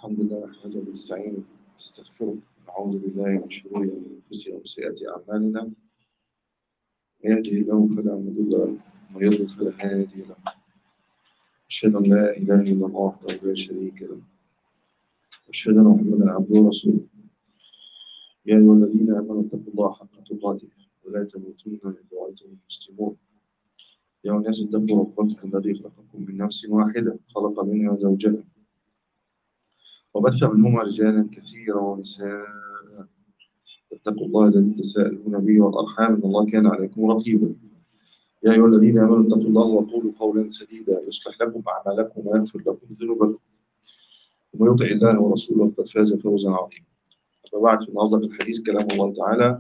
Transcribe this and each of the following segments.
الحمد لله نحمده ونستعينه ونستغفره نعوذ بالله من شرور انفسنا وسيئات اعمالنا من يهده الله فلا مضل له ومن يضلل فلا هادي له اشهد ان لا اله الا الله وحده لا شريك له واشهد ان محمدا عبده ورسوله يا ايها الذين امنوا اتقوا الله حق تقاته ولا تموتن الا وانتم مسلمون يا أيها الناس اتقوا ربكم الذي خلقكم من نفس واحده خلق منها زوجها وبث منهما رجالا كثيرا ونساء اتقوا الله الذي تساءلون به والارحام ان الله كان عليكم رقيبا يا ايها الذين امنوا اتقوا الله وقولوا قولا سديدا يصلح لكم اعمالكم ويغفر لكم ذنوبكم ومن يطع الله ورسوله فقد فاز فوزا عظيما اما بعد فان اصدق الحديث كلام الله تعالى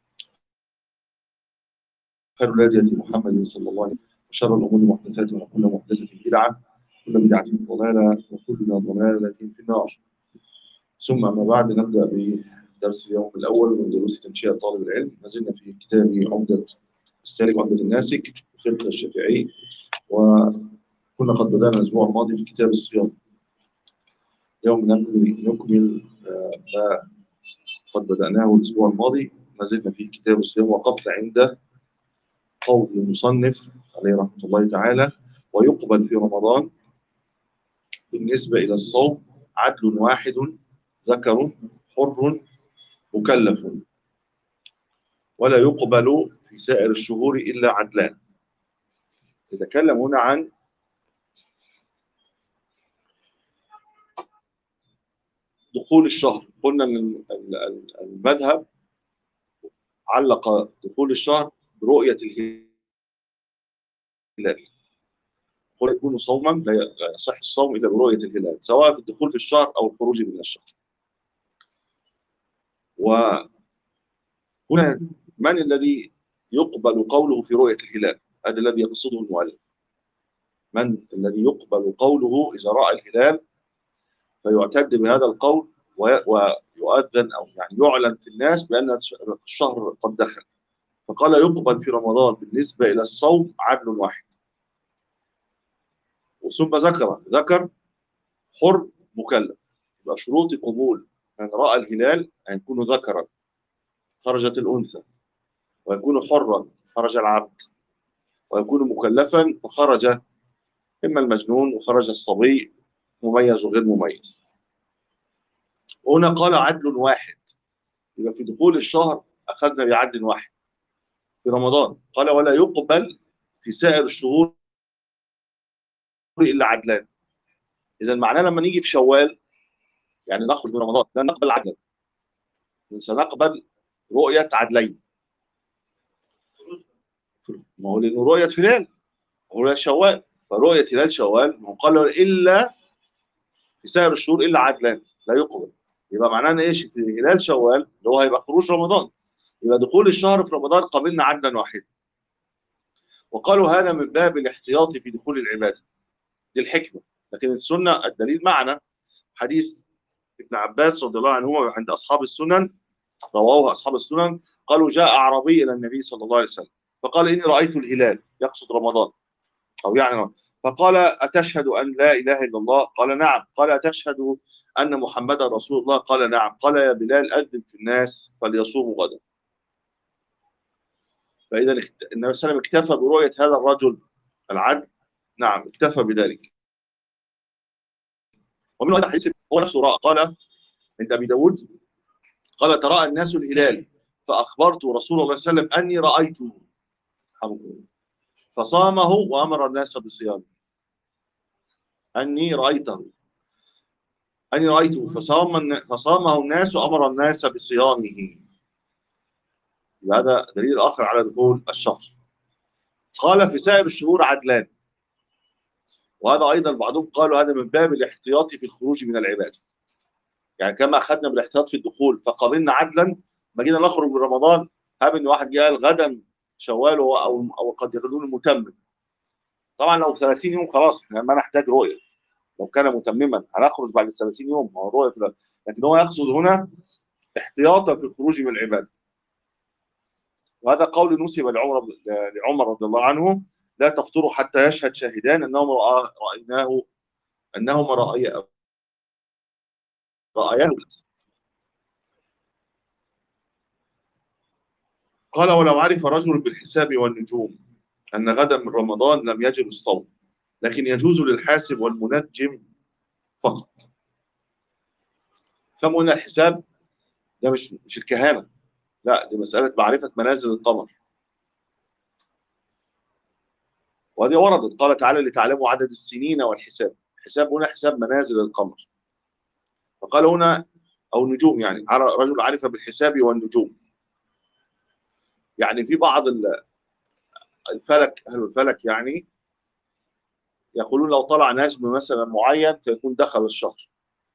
خير الهدي محمد صلى الله عليه وسلم وشر الامور محدثاتها وكل محدثه بدعه كل بدعة ضلالة وكل ضلالة في النار ثم أما بعد نبدأ بدرس اليوم الأول من دروس تنشئة طالب العلم ما زلنا في كتاب عمدة السالك عمدة الناسك فقه الشافعي وكنا قد بدأنا الأسبوع الماضي في كتاب الصيام اليوم نكمل ما قد بدأناه الأسبوع الماضي ما زلنا في كتاب الصيام وقفت عند قول المصنف عليه رحمة الله تعالى ويقبل في رمضان بالنسبة إلى الصوم عدل واحد ذكر حر مكلف ولا يقبل في سائر الشهور إلا عدلان يتكلم هنا عن دخول الشهر قلنا ان المذهب علق دخول الشهر برؤية الهلال قل يكون صوما لا يصح الصوم الا برؤيه الهلال سواء في الدخول في الشهر او الخروج من الشهر. وهنا من الذي يقبل قوله في رؤيه الهلال؟ هذا الذي يقصده المؤلف. من الذي يقبل قوله اذا راى الهلال فيعتد بهذا القول ويؤذن او يعني يعلن في الناس بان الشهر قد دخل. فقال يقبل في رمضان بالنسبه الى الصوم عدل واحد. ثم ذكر ذكر حر مكلف يبقى شروط قبول من راى الهلال ان يكون ذكرا خرجت الانثى ويكون حرا خرج العبد ويكون مكلفا فخرج اما المجنون وخرج الصبي مميز وغير مميز هنا قال عدل واحد يبقى في دخول الشهر اخذنا بعدل واحد في رمضان قال ولا يقبل في سائر الشهور الا عدلان اذا معناه لما نيجي في شوال يعني نخرج من رمضان لا نقبل عدلا سنقبل رؤيه عدلين ما هو لانه رؤيه هلال رؤيه شوال فرؤيه هلال شوال ما هو قال الا في سائر الشهور الا عدلان لا يقبل يبقى معناه ان ايش في هلال شوال اللي هو هيبقى خروج رمضان يبقى دخول الشهر في رمضان قبلنا عدلا واحدا وقالوا هذا من باب الاحتياط في دخول العباده دي الحكمه لكن السنه الدليل معنا حديث ابن عباس رضي الله عنهما عند اصحاب السنن رواه اصحاب السنن قالوا جاء اعرابي الى النبي صلى الله عليه وسلم فقال اني رايت الهلال يقصد رمضان او يعني فقال اتشهد ان لا اله الا الله قال نعم قال اتشهد ان محمدا رسول الله قال نعم قال يا بلال اذن في الناس فليصوموا غدا فاذا النبي صلى الله عليه وسلم اكتفى برؤيه هذا الرجل العدل نعم اكتفى بذلك ومن هذا الحديث هو نفسه رأى قال عند ابي داود قال تراءى الناس الهلال فاخبرت رسول الله صلى الله عليه وسلم اني رايته فصامه وامر الناس بصيامه اني رايته اني رايته فصام فصامه الناس وامر الناس بصيامه هذا دليل اخر على دخول الشهر قال في سائر الشهور عدلان وهذا ايضا بعضهم قالوا هذا من باب الاحتياط في الخروج من العباده. يعني كما اخذنا بالاحتياط في الدخول فقبلنا عدلا ما جينا نخرج من رمضان هاب ان واحد جاء غدا شوال او او قد يكون متمم. طبعا لو 30 يوم خلاص احنا ما نحتاج رؤيه. لو كان متمما هنخرج بعد 30 يوم ما هو الرؤيه لكن هو يقصد هنا احتياطا في الخروج من العباده. وهذا قول نسب لعمر لعمر رضي الله عنه لا تفطروا حتى يشهد شاهدان انهم رأيناه انهما رأي رأياه قال ولو عرف رجل بالحساب والنجوم أن غدا من رمضان لم يجب الصوم لكن يجوز للحاسب والمنجم فقط فهمنا الحساب ده مش مش الكهانة لا دي مسألة معرفة منازل القمر وهذه وردت قال تعالى لتعلموا عدد السنين والحساب حساب هنا حساب منازل القمر فقال هنا أو نجوم يعني رجل عرف بالحساب والنجوم يعني في بعض الفلك أهل الفلك يعني يقولون لو طلع نجم مثلا معين فيكون دخل الشهر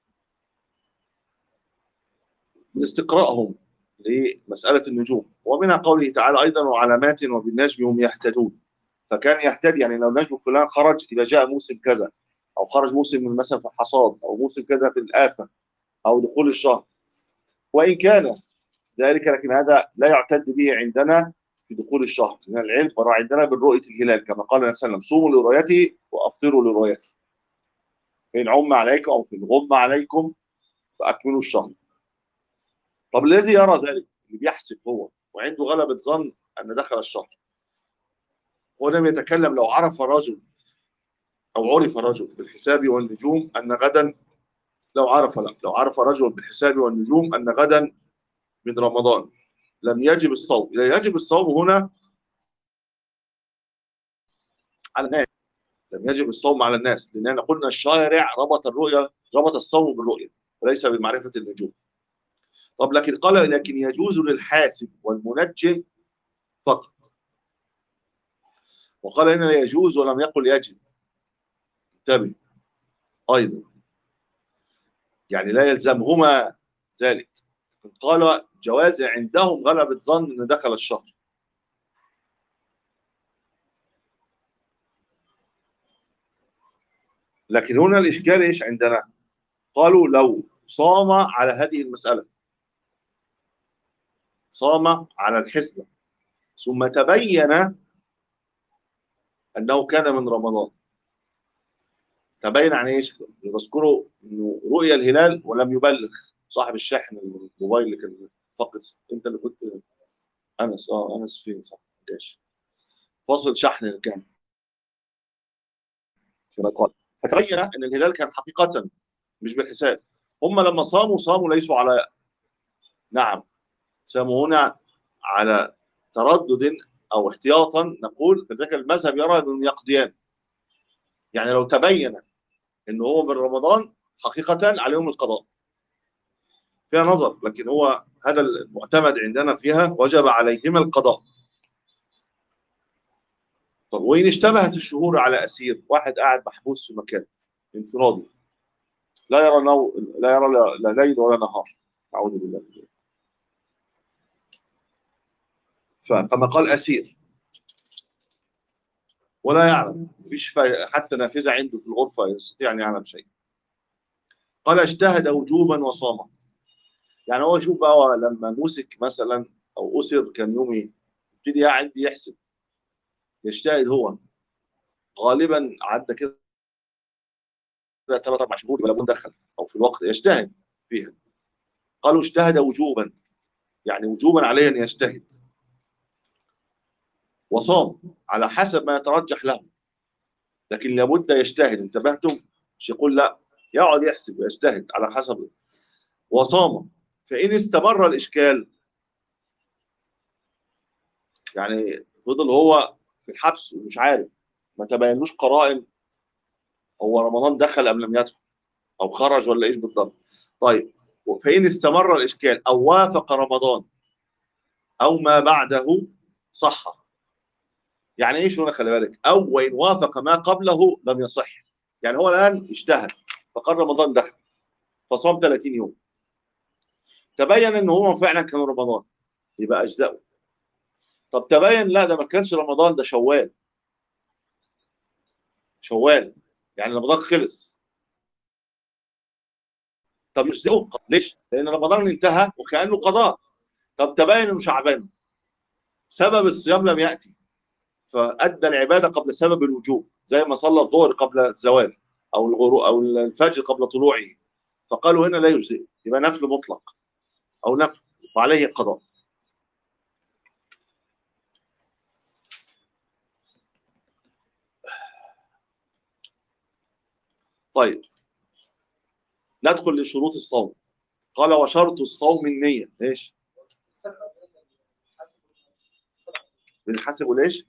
من استقرائهم لمسألة النجوم ومنها قوله تعالى أيضا وعلامات وبالنجم هم يهتدون فكان يهتدي يعني لو نجم فلان خرج إذا جاء موسم كذا أو خرج موسم من مثلا في الحصاد أو موسم كذا في الآفة أو دخول الشهر وإن كان ذلك لكن هذا لا يعتد به عندنا في دخول الشهر من العلم فرع عندنا بالرؤية الهلال كما قال النبي صلى الله عليه وسلم صوموا لرؤيته وأفطروا لرؤيته فإن عم عليكم أو في غم عليكم فأكملوا الشهر طب الذي يرى ذلك اللي بيحسب هو وعنده غلبة ظن أن دخل الشهر هو لم يتكلم لو عرف رجل أو عرف رجل بالحساب والنجوم أن غدا لو عرف لا لو عرف رجل بالحساب والنجوم أن غدا من رمضان لم يجب الصوم إذا يجب الصوم هنا على الناس لم يجب الصوم على الناس لأننا قلنا الشارع ربط الرؤية ربط الصوم بالرؤية وليس بمعرفة النجوم طب لكن قال لكن يجوز للحاسب والمنجم فقط وقال هنا لا يجوز ولم يقل يجب انتبه أيضا يعني لا يلزمهما ذلك قال جواز عندهم غلبة ظن ان دخل الشهر لكن هنا الإشكال إيش عندنا قالوا لو صام على هذه المسألة صام على الحسبة ثم تبين أنه كان من رمضان تبين عن ايش؟ يذكروا انه رؤيا الهلال ولم يبلغ صاحب الشاحن الموبايل اللي كان فقد انت اللي كنت انس اه انس فين صح جاش فاصل شحن كان كما قال فتبين ان الهلال كان حقيقه مش بالحساب هم لما صاموا صاموا ليسوا على نعم صاموا هنا على تردد او احتياطا نقول فذلك المذهب يرى انهم يقضيان يعني لو تبين ان هو من رمضان حقيقه عليهم القضاء فيها نظر لكن هو هذا المعتمد عندنا فيها وجب عليهما القضاء طب وإن اشتبهت الشهور على أسير واحد قاعد محبوس في مكان انفرادي لا يرى نو... لا يرى لا ليل ولا نهار أعوذ بالله فكما قال أسير ولا يعلم مفيش حتى نافذة عنده في الغرفة يستطيع أن يعلم شيء قال اجتهد وجوبا وصام يعني هو شوف بقى لما مسك مثلا او اسر كان يوم ايه يبتدي قاعد يحسب يجتهد هو غالبا عدى كده ثلاث اربع شهور يبقى لابد دخل او في الوقت يجتهد فيها قالوا اجتهد وجوبا يعني وجوبا عليه ان يجتهد وصام على حسب ما يترجح له لكن لابد يجتهد انتبهتم مش يقول لا يقعد يحسب ويجتهد على حسب وصام فإن استمر الإشكال يعني فضل هو في الحبس ومش عارف ما تبينوش قرائن هو رمضان دخل أم لم يدخل أو خرج ولا إيش بالضبط طيب فإن استمر الإشكال أو وافق رمضان أو ما بعده صح يعني ايش هنا خلي بالك او وان وافق ما قبله لم يصح يعني هو الان اجتهد فقال رمضان دخل فصام 30 يوم تبين ان هو فعلا كان رمضان يبقى اجزاؤه طب تبين لا ده ما كانش رمضان ده شوال شوال يعني رمضان خلص طب يجزئه ليش؟ لان رمضان انتهى وكانه قضاء طب تبين انه شعبان سبب الصيام لم ياتي فادى العباده قبل سبب الوجوب زي ما صلى الظهر قبل الزوال او الغروب او الفجر قبل طلوعه فقالوا هنا لا يجزئ يبقى نفل مطلق او نفل وعليه قضاء طيب ندخل لشروط الصوم قال وشرط الصوم النية ليش؟ بنحسبوا ليش؟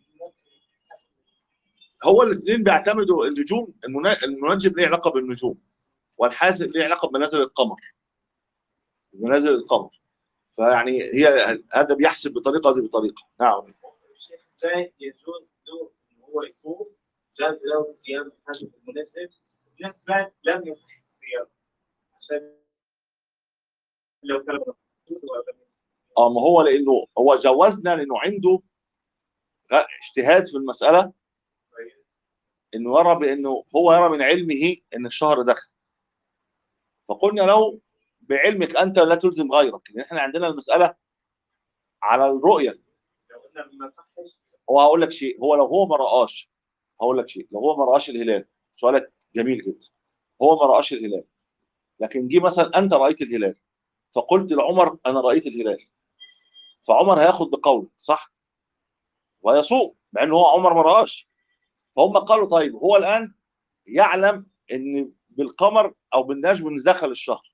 هو الاثنين بيعتمدوا النجوم المنا- المنجم ليه علاقه بالنجوم والحاسب ليه علاقه بمنازل القمر بمنازل القمر فيعني هي هذا بيحسب بطريقه دي بطريقه نعم الشيخ ازاي يجوز له ان هو يصوم جاز له الصيام حسب المناسب في نفس الوقت لم يصح الصيام عشان لو كان يجوز ولا لم يصح الصيام اه ما هو لانه هو جوزنا لانه عنده غ- اجتهاد في المساله انه يرى بانه هو يرى من علمه ان الشهر دخل فقلنا له بعلمك انت لا تلزم غيرك لان احنا عندنا المساله على الرؤيه لو قلنا ما صحش وهقول لك شيء هو لو هو ما رآش هقول لك شيء لو هو ما رآش الهلال سؤالك جميل جدا هو ما رآش الهلال لكن جه مثلا انت رأيت الهلال فقلت لعمر انا رأيت الهلال فعمر هياخد بقولك صح ويصوم مع ان هو عمر ما رآش فهم قالوا طيب هو الان يعلم ان بالقمر او بالنجم ان دخل الشهر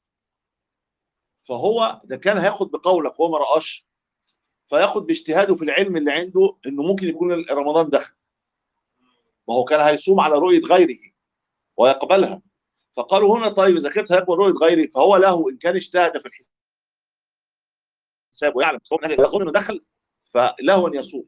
فهو ده كان هياخد بقولك وهو ما رآش فياخد باجتهاده في العلم اللي عنده انه ممكن يكون رمضان دخل ما هو كان هيصوم على رؤية غيره ويقبلها فقالوا هنا طيب اذا كانت هيقبل رؤية غيره فهو له ان كان اجتهد في الحساب ويعلم صوم يظن انه دخل فله ان يصوم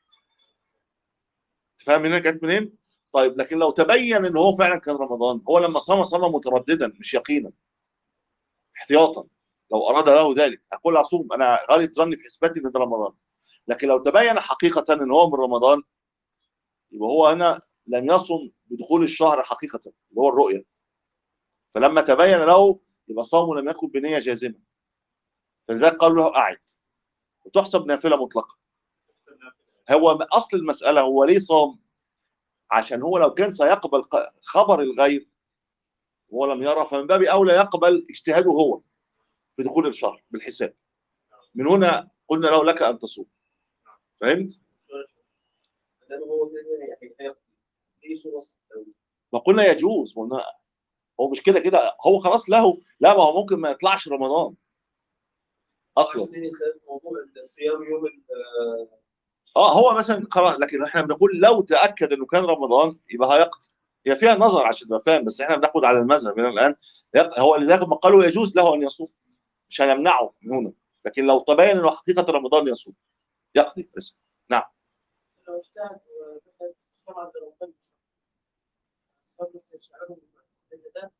فاهم هنا كانت منين؟ طيب لكن لو تبين ان هو فعلا كان رمضان هو لما صام صام مترددا مش يقينا احتياطا لو اراد له ذلك اقول اصوم انا غالط ظني في حسبتي ان ده رمضان لكن لو تبين حقيقه ان هو من رمضان يبقى هو هنا لم يصم بدخول الشهر حقيقه اللي هو الرؤيه فلما تبين له يبقى صومه لم يكن بنيه جازمه فلذلك قالوا له اعد وتحسب نافله مطلقه هو اصل المساله هو ليه صام عشان هو لو كان سيقبل ق- خبر الغير وهو لم يرى فمن باب اولى يقبل اجتهاده هو في دخول الشهر بالحساب من هنا قلنا له لك ان تصوم فهمت؟ ده هو كده يعني هيقضي ايه شو وصف ما قلنا يجوز قلنا هو مش كده كده هو خلاص له لا ما هو ممكن ما يطلعش رمضان اصلا موضوع الصيام يوم ال- اه هو مثلا خلاص لكن احنا بنقول لو تاكد انه كان رمضان يبقى هيقضي هي فيها نظر عشان تبقى فاهم بس احنا بناخد على المذهب هنا الان يق- هو لذلك ما قالوا يجوز له ان يصوم مش هنمنعه من هنا لكن لو تبين انه حقيقه رمضان يصوم يقضي بس لو اجتهد مثلا الصوم عند رمضان الصوم مثلا يشعرون ده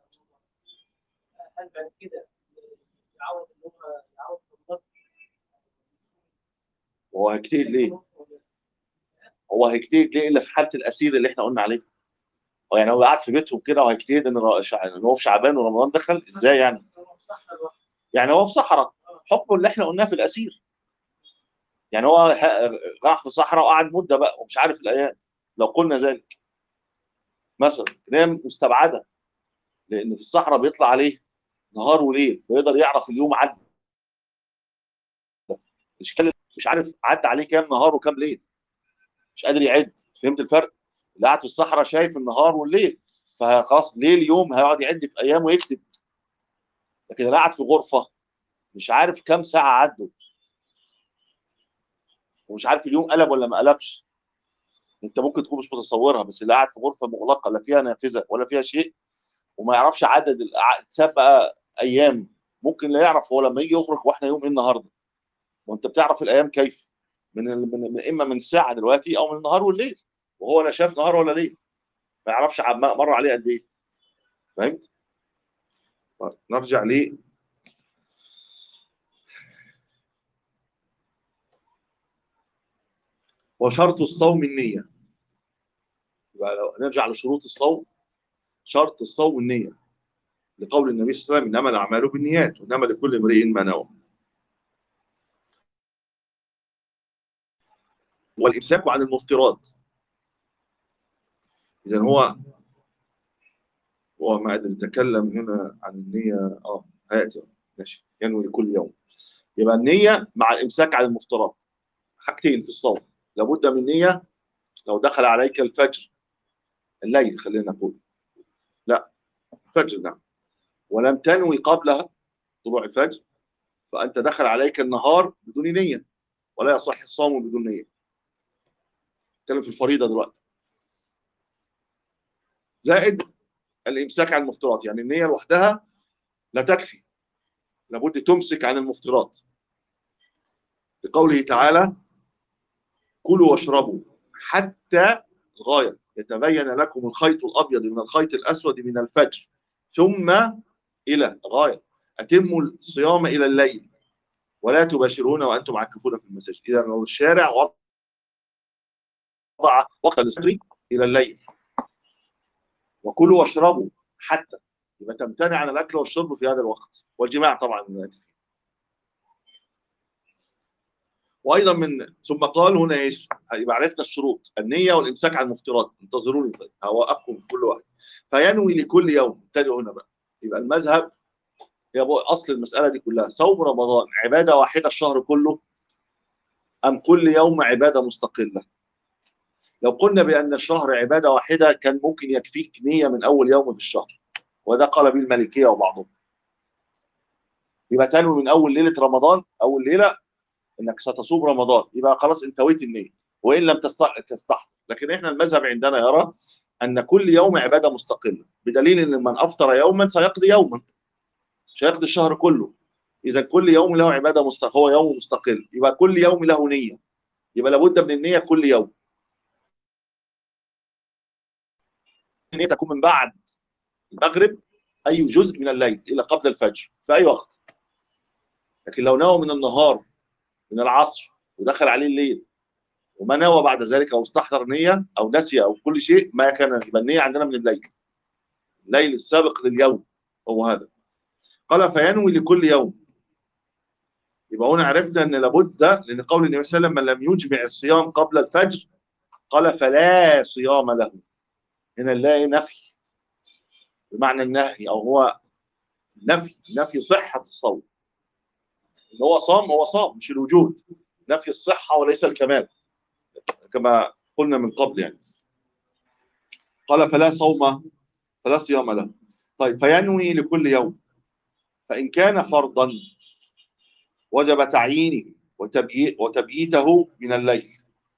هل بعد كده يعوض ان هو يعوض في رمضان وهو هيجتهد ليه؟ هو هيجتهد ليه الا في حاله الاسير اللي احنا قلنا عليه هو يعني هو قاعد في بيتهم كده وهيجتهد ان را- شع- ان هو في شعبان ورمضان دخل ازاي يعني؟ بس هو في صحراء لوحده. يعني هو في صحراء حكمه اللي احنا قلناه في الاسير يعني هو ه- راح في صحراء وقعد مده بقى ومش عارف الايام لو قلنا ذلك مثلا هي مستبعده لان في الصحراء بيطلع عليه نهار وليل ويقدر يعرف اليوم عدى مش كل- مش عارف عدى عليه كام نهار وكام ليل مش قادر يعد فهمت الفرق اللي قاعد في الصحراء شايف النهار والليل فخلاص ليل يوم هيقعد يعد في ايام ويكتب لكن اللي قاعد في غرفه مش عارف كام ساعه عدوا ومش عارف اليوم قلب ولا ما قلبش انت ممكن تكون مش متصورها بس اللي قاعد في غرفه مغلقه لا فيها نافذه ولا فيها شيء وما يعرفش عدد الأع- اتساب بقى ايام ممكن لا يعرف هو لما يجي يخرج واحنا يوم ايه النهارده وانت بتعرف الايام كيف من, ال- من من- اما من الساعه دلوقتي او من النهار والليل وهو لا شاف نهار ولا ليل ما يعرفش عم- مر عليه قد ايه فهمت؟ طيب، نرجع ليه وشرط الصوم النية يبقى لو نرجع لشروط الصوم شرط الصوم النية لقول النبي صلى الله عليه وسلم انما الاعمال بالنيات وانما لكل امرئ ما نوى والامساك عن المفطرات اذا هو هو ما أدري تكلم هنا عن النية اه هيأتي ماشي ينوي لكل يوم يبقى النية مع الإمساك عن المفطرات حاجتين في الصوم لابد من نية لو دخل عليك الفجر الليل خلينا نقول لا فجر نعم ولم تنوي قبلها طلوع الفجر فأنت دخل عليك النهار بدون نية ولا يصح الصوم بدون نية نتكلم في الفريضة دلوقتي زائد الإمساك عن المفطرات يعني النية لوحدها لا تكفي لابد تمسك عن المفطرات لقوله تعالى كلوا واشربوا حتى الغاية يتبين لكم الخيط الأبيض من الخيط الأسود من الفجر ثم إلى غاية أتموا الصيام إلى الليل ولا تباشرون وأنتم عاكفون في المساجد إذا لو الشارع وضع وقت الإفطار إلى الليل وكلوا واشربوا حتى يبقى تمتنع عن الأكل والشرب في هذا الوقت والجماع طبعا من الآتي وايضا من ثم قال هنا ايش؟ يبقى عرفنا الشروط النيه والامساك عن المفطرات انتظروني طيب هوقفكم في كل واحد فينوي لكل يوم ابتدوا هنا بقى يبقى المذهب هي اصل المساله دي كلها صوم رمضان عباده واحده الشهر كله ام كل يوم عباده مستقله لو قلنا بان الشهر عباده واحده كان ممكن يكفيك نيه من اول يوم في الشهر وده قال به المالكيه وبعضهم يبقى تنوي من اول ليله رمضان اول ليله انك ستصوم رمضان يبقى خلاص انت ويت النيه وان لم تستحضر لكن احنا المذهب عندنا يرى ان كل يوم عباده مستقله بدليل ان من افطر يوما سيقضي يوما مش هيقضي الشهر كله اذا كل يوم له عباده مستقل هو يوم مستقل يبقى كل يوم له نيه يبقى لابد من النيه كل يوم النيه تكون من بعد المغرب اي جزء من الليل الى قبل الفجر في اي وقت لكن لو نوى من النهار من العصر ودخل عليه الليل وما نوى بعد ذلك او استحضر نيه او نسي او كل شيء ما كان يبقى النيه عندنا من الليل الليل السابق لليوم هو هذا قال فينوي لكل يوم يبقى هنا عرفنا ان لابد لان قول النبي صلى الله عليه وسلم من لم يجمع الصيام قبل الفجر قال فلا صيام له هنا نلاقي نفي بمعنى النهي او هو نفي نفي صحه الصوم ان هو صام هو صام مش الوجود نفي الصحه وليس الكمال كما قلنا من قبل يعني قال فلا صوم فلا صيام له طيب فينوي لكل يوم فإن كان فرضا وجب تعيينه وتبييته من الليل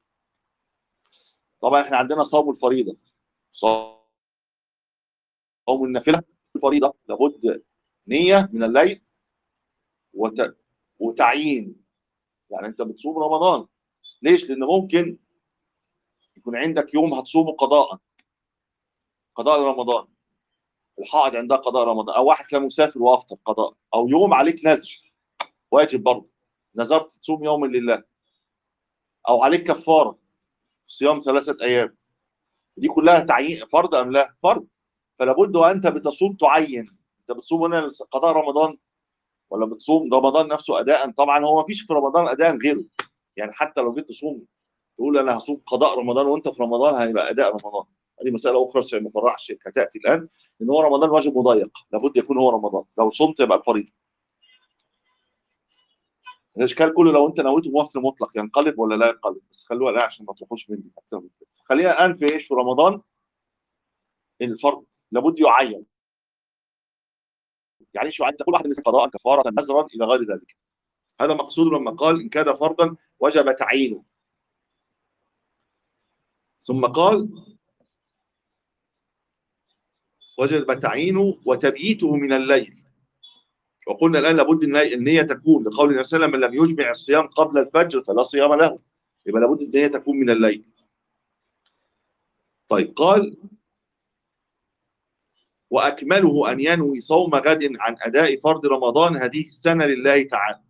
طبعا احنا عندنا صوم الفريضة صوم النافلة الفريضة لابد نية من الليل وت... وتعيين يعني انت بتصوم رمضان ليش؟ لان ممكن يكون عندك يوم هتصومه قضاء قضاء رمضان الحائض عندها قضاء رمضان او واحد كان مسافر وافطر قضاء او يوم عليك نذر واجب برضه نذرت تصوم يوم لله او عليك كفاره صيام ثلاثه ايام دي كلها تعيين فرض ام لا فرض فلا بد وانت بتصوم تعين انت بتصوم هنا قضاء رمضان ولا بتصوم رمضان نفسه اداء طبعا هو ما فيش في رمضان اداء غيره يعني حتى لو جيت تصوم تقول انا هصوم قضاء رمضان وانت في رمضان هيبقى اداء رمضان هذه مساله اخرى سيمفرح هتاتي الان ان هو رمضان واجب مضيق لابد يكون هو رمضان لو صمت يبقى الفريضه الاشكال كله لو انت نويته موفر مطلق ينقلب ولا لا ينقلب بس خلوها لا عشان ما تروحوش مني اكتر من كده خلينا الان في ايش في رمضان الفرض لابد يعين يعني ايش يعين كل واحد من قضاء كفاره نذرا الى غير ذلك هذا مقصود لما قال ان كان فرضا وجب تعيينه ثم قال وجب تعيينه وتبييته من الليل وقلنا الان لابد النيه تكون لقول النبي صلى الله عليه وسلم من لم يجمع الصيام قبل الفجر فلا صيام له يبقى لابد النيه تكون من الليل طيب قال واكمله ان ينوي صوم غد عن اداء فرض رمضان هذه السنه لله تعالى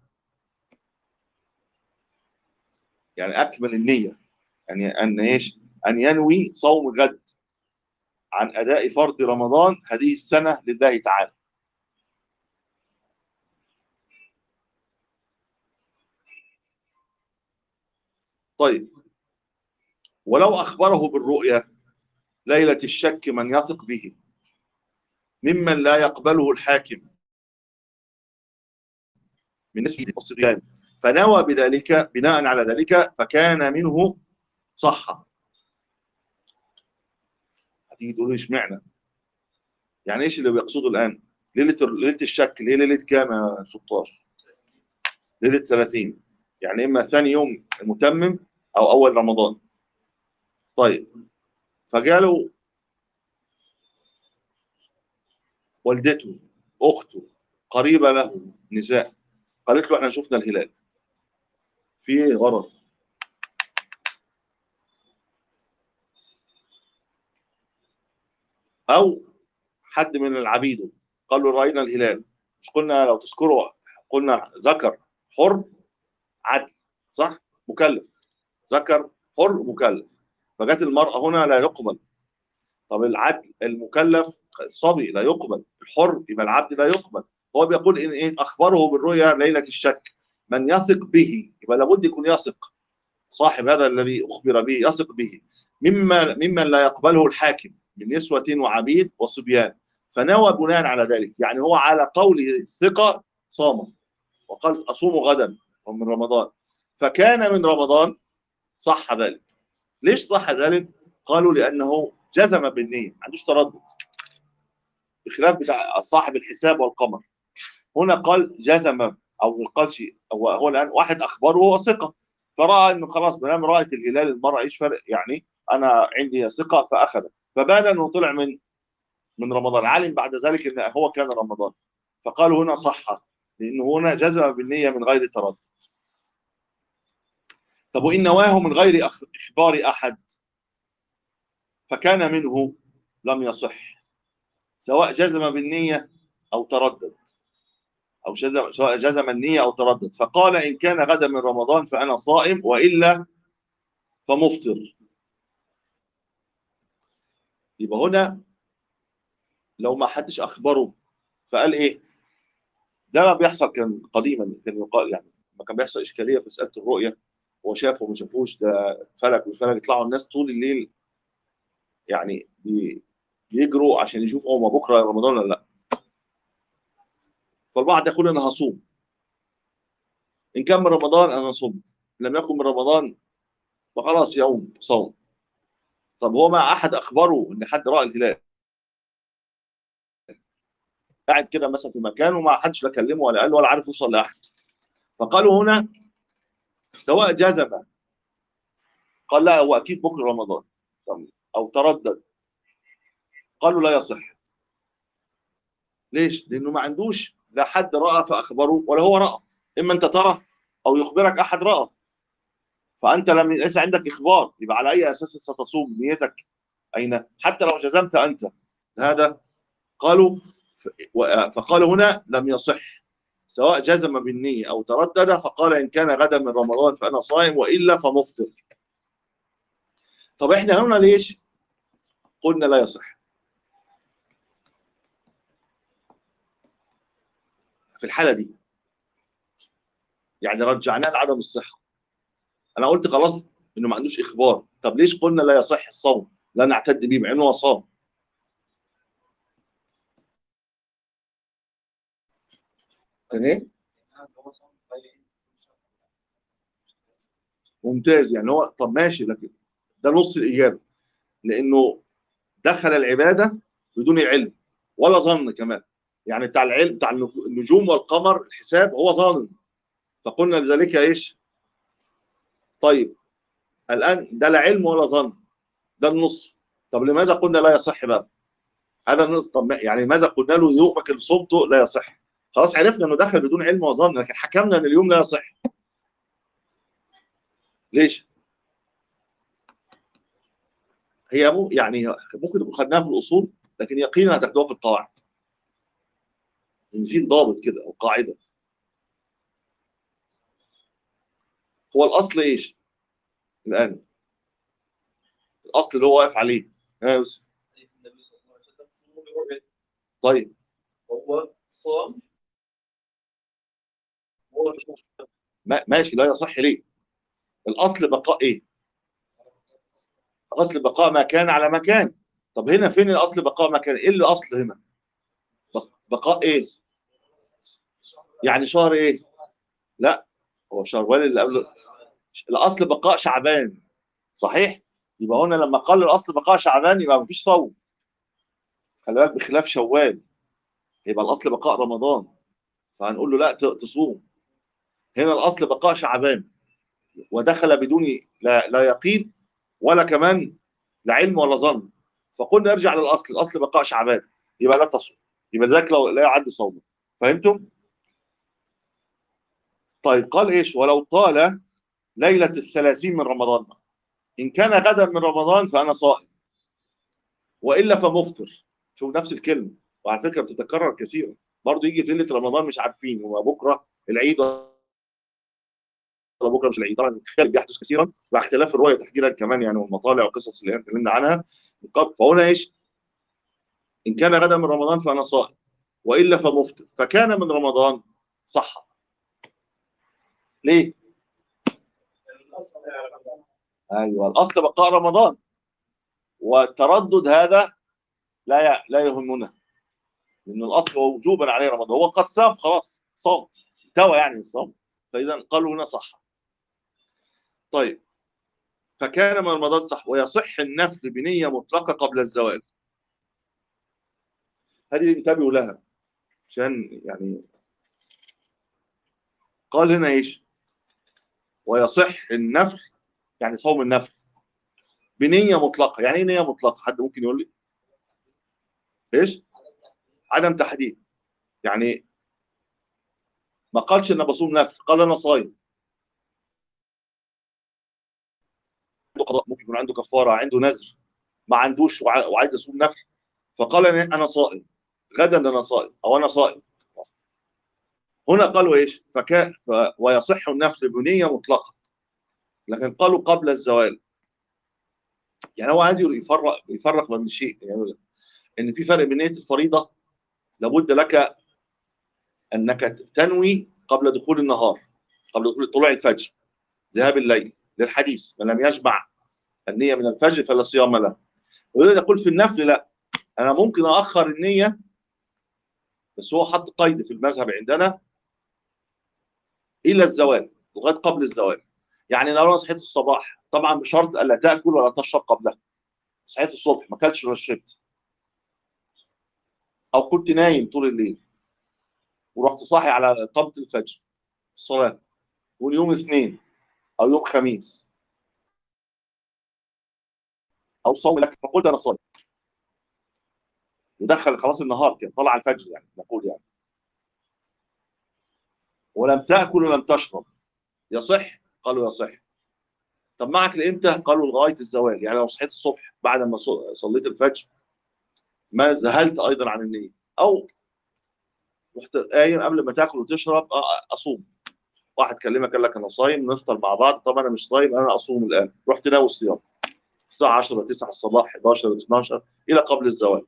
يعني اكمل النيه يعني ان ايش ان ينوي صوم غد عن اداء فرض رمضان هذه السنه لله تعالى طيب ولو اخبره بالرؤيا ليله الشك من يثق به ممن لا يقبله الحاكم من نسبة الصبيان فنوى بذلك بناء على ذلك فكان منه صحة هتيجي تقول لي اشمعنى يعني ايش اللي بيقصده الان ليله ليله الشك ليه ليله كام يا شطار ليله 30 يعني اما ثاني يوم المتمم او اول رمضان طيب فقالوا والدته اخته قريبه له نساء قالت له احنا شفنا الهلال في ايه غرض او حد من العبيد قالوا راينا الهلال مش قلنا لو تذكروا قلنا ذكر حر عدل صح مكلف ذكر حر مكلف فجت المرأة هنا لا يقبل طب العدل المكلف الصبي لا يقبل الحر يبقى العبد لا يقبل هو بيقول ان إن اخبره بالرؤيا ليله الشك من يثق به يبقى لابد يكون يثق صاحب هذا الذي اخبر به يثق به مما ممن لا يقبله الحاكم من نسوة وعبيد وصبيان فنوى بناء على ذلك يعني هو على قوله الثقة صام وقال أصوم غدا من رمضان فكان من رمضان صح ذلك ليش صح ذلك قالوا لأنه جزم بالنية ما عندوش تردد بخلاف بتاع صاحب الحساب والقمر هنا قال جزم او ما قالش هو هو الان واحد اخبره وهو ثقه فراى انه خلاص ما دام رايت الهلال المراه ايش فرق يعني انا عندي ثقه فاخذ فبان انه طلع من من رمضان علم بعد ذلك ان هو كان رمضان فقالوا هنا صح لانه هنا جزم بالنيه من غير تردد طب وان نواه من غير أخ- اخبار احد فكان منه لم يصح سواء جزم بالنيه او تردد او جزم سواء جزم النيه او تردد فقال ان كان غدا من رمضان فانا صائم والا فمفطر يبقى هنا لو ما حدش اخبره فقال ايه ده ما بيحصل كان قديما كان يقال يعني ما كان بيحصل اشكاليه في مساله الرؤيه هو شافه وما شافوش ده فلك والفلك يطلعوا الناس طول الليل يعني بي- بيجروا عشان يشوفوا هو بكره رمضان ولا لا فالبعض يقول انا هصوم ان كان من رمضان انا صمت لم يكن من رمضان فخلاص يوم صوم طب هو ما احد اخبره ان حد راى الهلال قاعد كده مثلا في مكان وما حدش لا كلمه ولا قال له ولا عارف يوصل لاحد فقالوا هنا سواء جزم قال لا هو اكيد بكره رمضان طب او تردد قالوا لا يصح ليش؟ لانه ما عندوش لا حد راى فاخبره ولا هو راى اما انت ترى او يخبرك احد راى فانت لم ليس عندك اخبار يبقى على اي اساس ستصوم نيتك اين حتى لو جزمت انت هذا قالوا ف- و- فقال هنا لم يصح سواء جزم بالنية أو تردد فقال إن كان غدا من رمضان فأنا صائم وإلا فمفطر طب إحنا هنا ليش قلنا لا يصح في الحالة دي يعني رجعناه لعدم الصحة أنا قلت خلاص إنه ما عندوش إخبار طب ليش قلنا لا يصح الصوم لا نعتد به مع إنه هو صام كان إيه ممتاز يعني هو طب ماشي لكن ده نص الإجابة لأنه دخل العبادة بدون علم ولا ظن كمان يعني بتاع العلم بتاع النجوم والقمر الحساب هو ظان فقلنا لذلك ايش طيب الان ده لا علم ولا ظن ده النص طب لماذا قلنا لا يصح بقى هذا النص طب ما- يعني ماذا قلنا له يومك اللي صمته لا يصح خلاص عرفنا انه دخل بدون علم وظن لكن حكمنا ان اليوم لا يصح ليش هي مو يعني ممكن تكون خدناها في الاصول لكن يقينا هتاخدوها في القواعد ان في ضابط كده او قاعده هو الاصل ايش الان الاصل اللي هو واقف عليه ها يا يوسف النبي صلى الله عليه وسلم صوموا برؤيته طيب وهو صام هو مش مشكلة. ما ماشي لا يصح ليه الاصل بقاء ايه الاصل بقاء ما كان على مكان طب هنا فين الاصل بقاء مكان ايه اللي اصل هنا بقاء ايه يعني شهر ايه لا هو شهر اللي قبل الاصل بقاء شعبان صحيح يبقى هنا لما قال الاصل بقاء شعبان يبقى مفيش صوم خلي بالك بخلاف شوال يبقى الاصل بقاء رمضان فهنقول له لا ت- تصوم هنا الاصل بقاء شعبان ودخل بدون لا, لا يقين ولا كمان لا علم ولا ظن فقلنا ارجع للاصل الاصل بقاء شعبان يبقى لا تصوم يبقى ذاك لو لا يعد صومه فهمتم طيب قال ايش ولو طال ليله الثلاثين من رمضان ان كان غدا من رمضان فانا صائم والا فمفطر شوف نفس الكلمه وعلى فكره بتتكرر كثيرا برضه يجي في ليله رمضان مش عارفين هو بكره العيد ولا بكره مش العيد طبعا الخلاف بيحدث كثيرا مع اختلاف الرؤيه تحديدا كمان يعني والمطالع والقصص اللي اتكلمنا عنها فهنا ايش؟ ان كان غدا من رمضان فانا صائم والا فمفطر فكان من رمضان صح ليه؟ الاصل على رمضان. ايوه الاصل بقاء رمضان والتردد هذا لا ي- لا يهمنا لان الاصل هو وجوبا عليه رمضان هو قد صام خلاص صام توى يعني الصوم فاذا قالوا هنا صح طيب فكان من رمضان صح ويصح النفل بنيه مطلقه قبل الزوال هذه انتبهوا لها عشان يعني قال هنا ايش ويصح النفل يعني صوم النفل بنيه مطلقه يعني ايه نيه مطلقه حد ممكن يقول لي ايش عدم تحديد يعني ما قالش انا بصوم نفل قال انا صايم عنده قضاء ممكن يكون عنده كفاره عنده نذر ما عندوش وع- وعايز يصوم نفل فقال انا أنا صائم غدا انا صائم او انا صائم هنا قالوا ايش فكان ف... ويصح النفل بنيه مطلقه لكن قالوا قبل الزوال يعني هو عايز يفرق يفرق بين شيء يعني ان في فرق بين نيه الفريضه لابد لك انك تنوي قبل دخول النهار قبل دخول طلوع الفجر ذهاب الليل للحديث من لم يجمع النيه من الفجر فلا صيام له ويريد يقول في النفل لا انا ممكن اخر النيه بس هو حط قيد في المذهب عندنا الى الزوال لغايه قبل الزوال يعني لو انا صحيت الصباح طبعا بشرط الا تاكل ولا تشرب قبلها صحيت الصبح ما اكلتش ولا شربت او كنت نايم طول الليل ورحت صاحي على قبل الفجر الصلاه واليوم اثنين او يوم خميس او صوم لك فقلت انا صايم ودخل خلاص النهار كده طلع الفجر يعني نقول يعني ولم تاكل ولم تشرب يصح قالوا يصح طب معك لامتى قالوا لغايه الزوال يعني لو صحيت الصبح بعد ما ص- صليت الفجر ما ذهلت ايضا عن النيه او رحت قايم قبل ما تاكل وتشرب أ- اصوم واحد كلمك قال لك انا صايم نفطر مع بعض طب انا مش صايم انا اصوم الان رحت ناوي الصيام الساعه 10 9 الصباح 11 12 الى قبل الزوال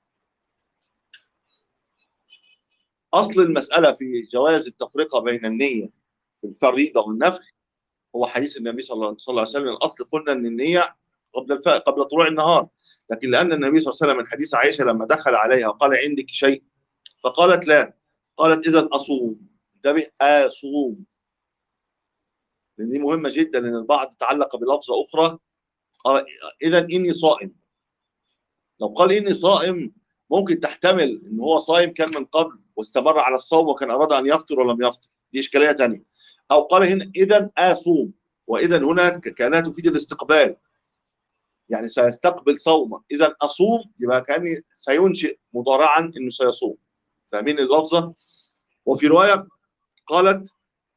اصل المساله في جواز التفرقه بين النيه في الفريضه والنفل هو حديث النبي صلى الله صلى الله عليه وسلم الاصل قلنا ان النيه قبل الف... قبل طلوع النهار لكن لان النبي صلى الله عليه وسلم من حديث عائشه لما دخل عليها وقال عندك شيء فقالت لا قالت اذا اصوم انتبه اصوم لان دي مهمه جدا ان البعض تعلق بلفظه اخرى قال اذا اني صائم لو قال اني صائم ممكن تحتمل ان هو صائم كان من قبل واستمر على الصوم وكان اراد ان يفطر ولم يفطر دي اشكاليه ثانيه او قال هنا اذا اصوم واذا هنا كانها تفيد الاستقبال يعني سيستقبل صوما اذا اصوم يبقى كاني سينشئ مضارعا انه سيصوم فاهمين اللفظه وفي روايه قالت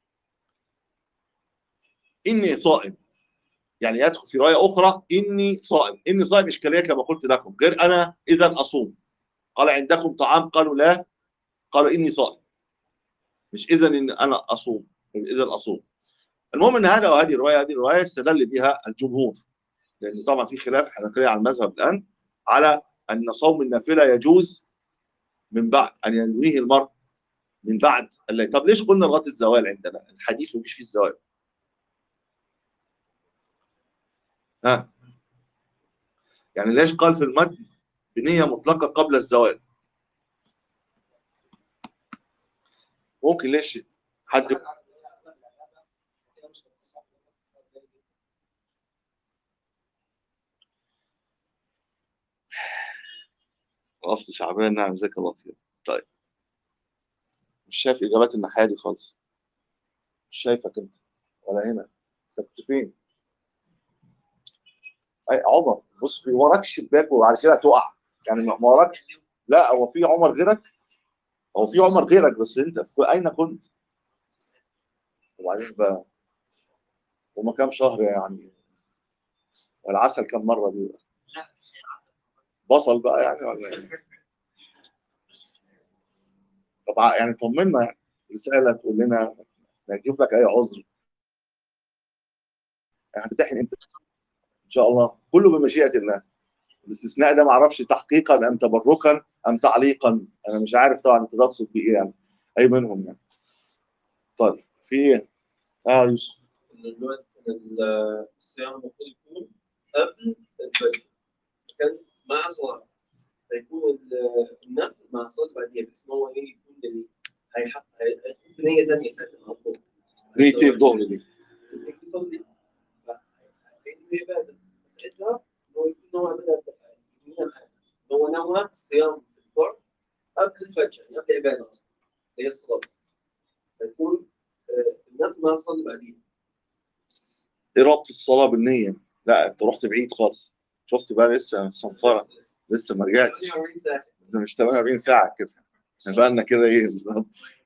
اني صائم يعني يدخل في روايه اخرى اني صائم اني صائم اشكاليه كما قلت لكم غير انا اذا اصوم قال عندكم طعام قالوا لا قالوا اني صائم مش اذا ان انا اصوم اذا اصوم المهم ان هذا وهذه الروايه هذه الروايه استدل بها الجمهور لان طبعا في خلاف حنفيه على المذهب الان على ان صوم النافله يجوز من بعد ان ينويه المرء من بعد الليل طب ليش قلنا لغايه الزوال عندنا الحديث مفيش فيه الزوال ها يعني ليش قال في المتن بنيه مطلقه قبل الزوال ممكن ليش حد اصل شعبان نعم جزاك الله خير طيب مش شايف اجابات الناحيه دي خالص مش شايفك انت ولا هنا سبت فين اي عمر بص في وراك شباك وبعد كده تقع يعني ما وراك لا هو في عمر غيرك هو في عمر غيرك بس انت في اين كنت وبعدين بقى هما كام شهر يعني العسل كام مره بيبقى لا مش عسل بصل بقى يعني ولا إيه؟ طب يعني طمنا يعني رساله تقول لنا نجيب لك اي عذر هتمتحن امتى ان شاء الله كله بمشيئه الله الاستثناء ده ما اعرفش تحقيقا ام تبركا ام تعليقا انا مش عارف طبعا انت تقصد بايه يعني اي منهم يعني طيب في ايه؟ اه يوسف ان الوقت ال- الصيام المفروض يكون قبل الفجر كان مع صلاة فيكون ال- النفل مع الصلاة بعديها بس هو ايه يكون دليل هيحط هي- هيكون في نية تانية ساعتها مع الظهر نيتي الظهر دي يصلي هيكون عبادة ساعتها هو يكون نوع من النية معاه هو نوع صيام الظهر قبل الفجر يعني قبل العبادة أصلا هي الصلاة فيكون آه، النفل مع الصلاة بعديها ايه ربط الصلاه بالنيه؟ لا انت رحت بعيد خالص شفت بقى لسه صنفره لسه ما رجعتش 48 ساعة ده مش 48 ساعه كده احنا بقى لنا كده ايه بالظبط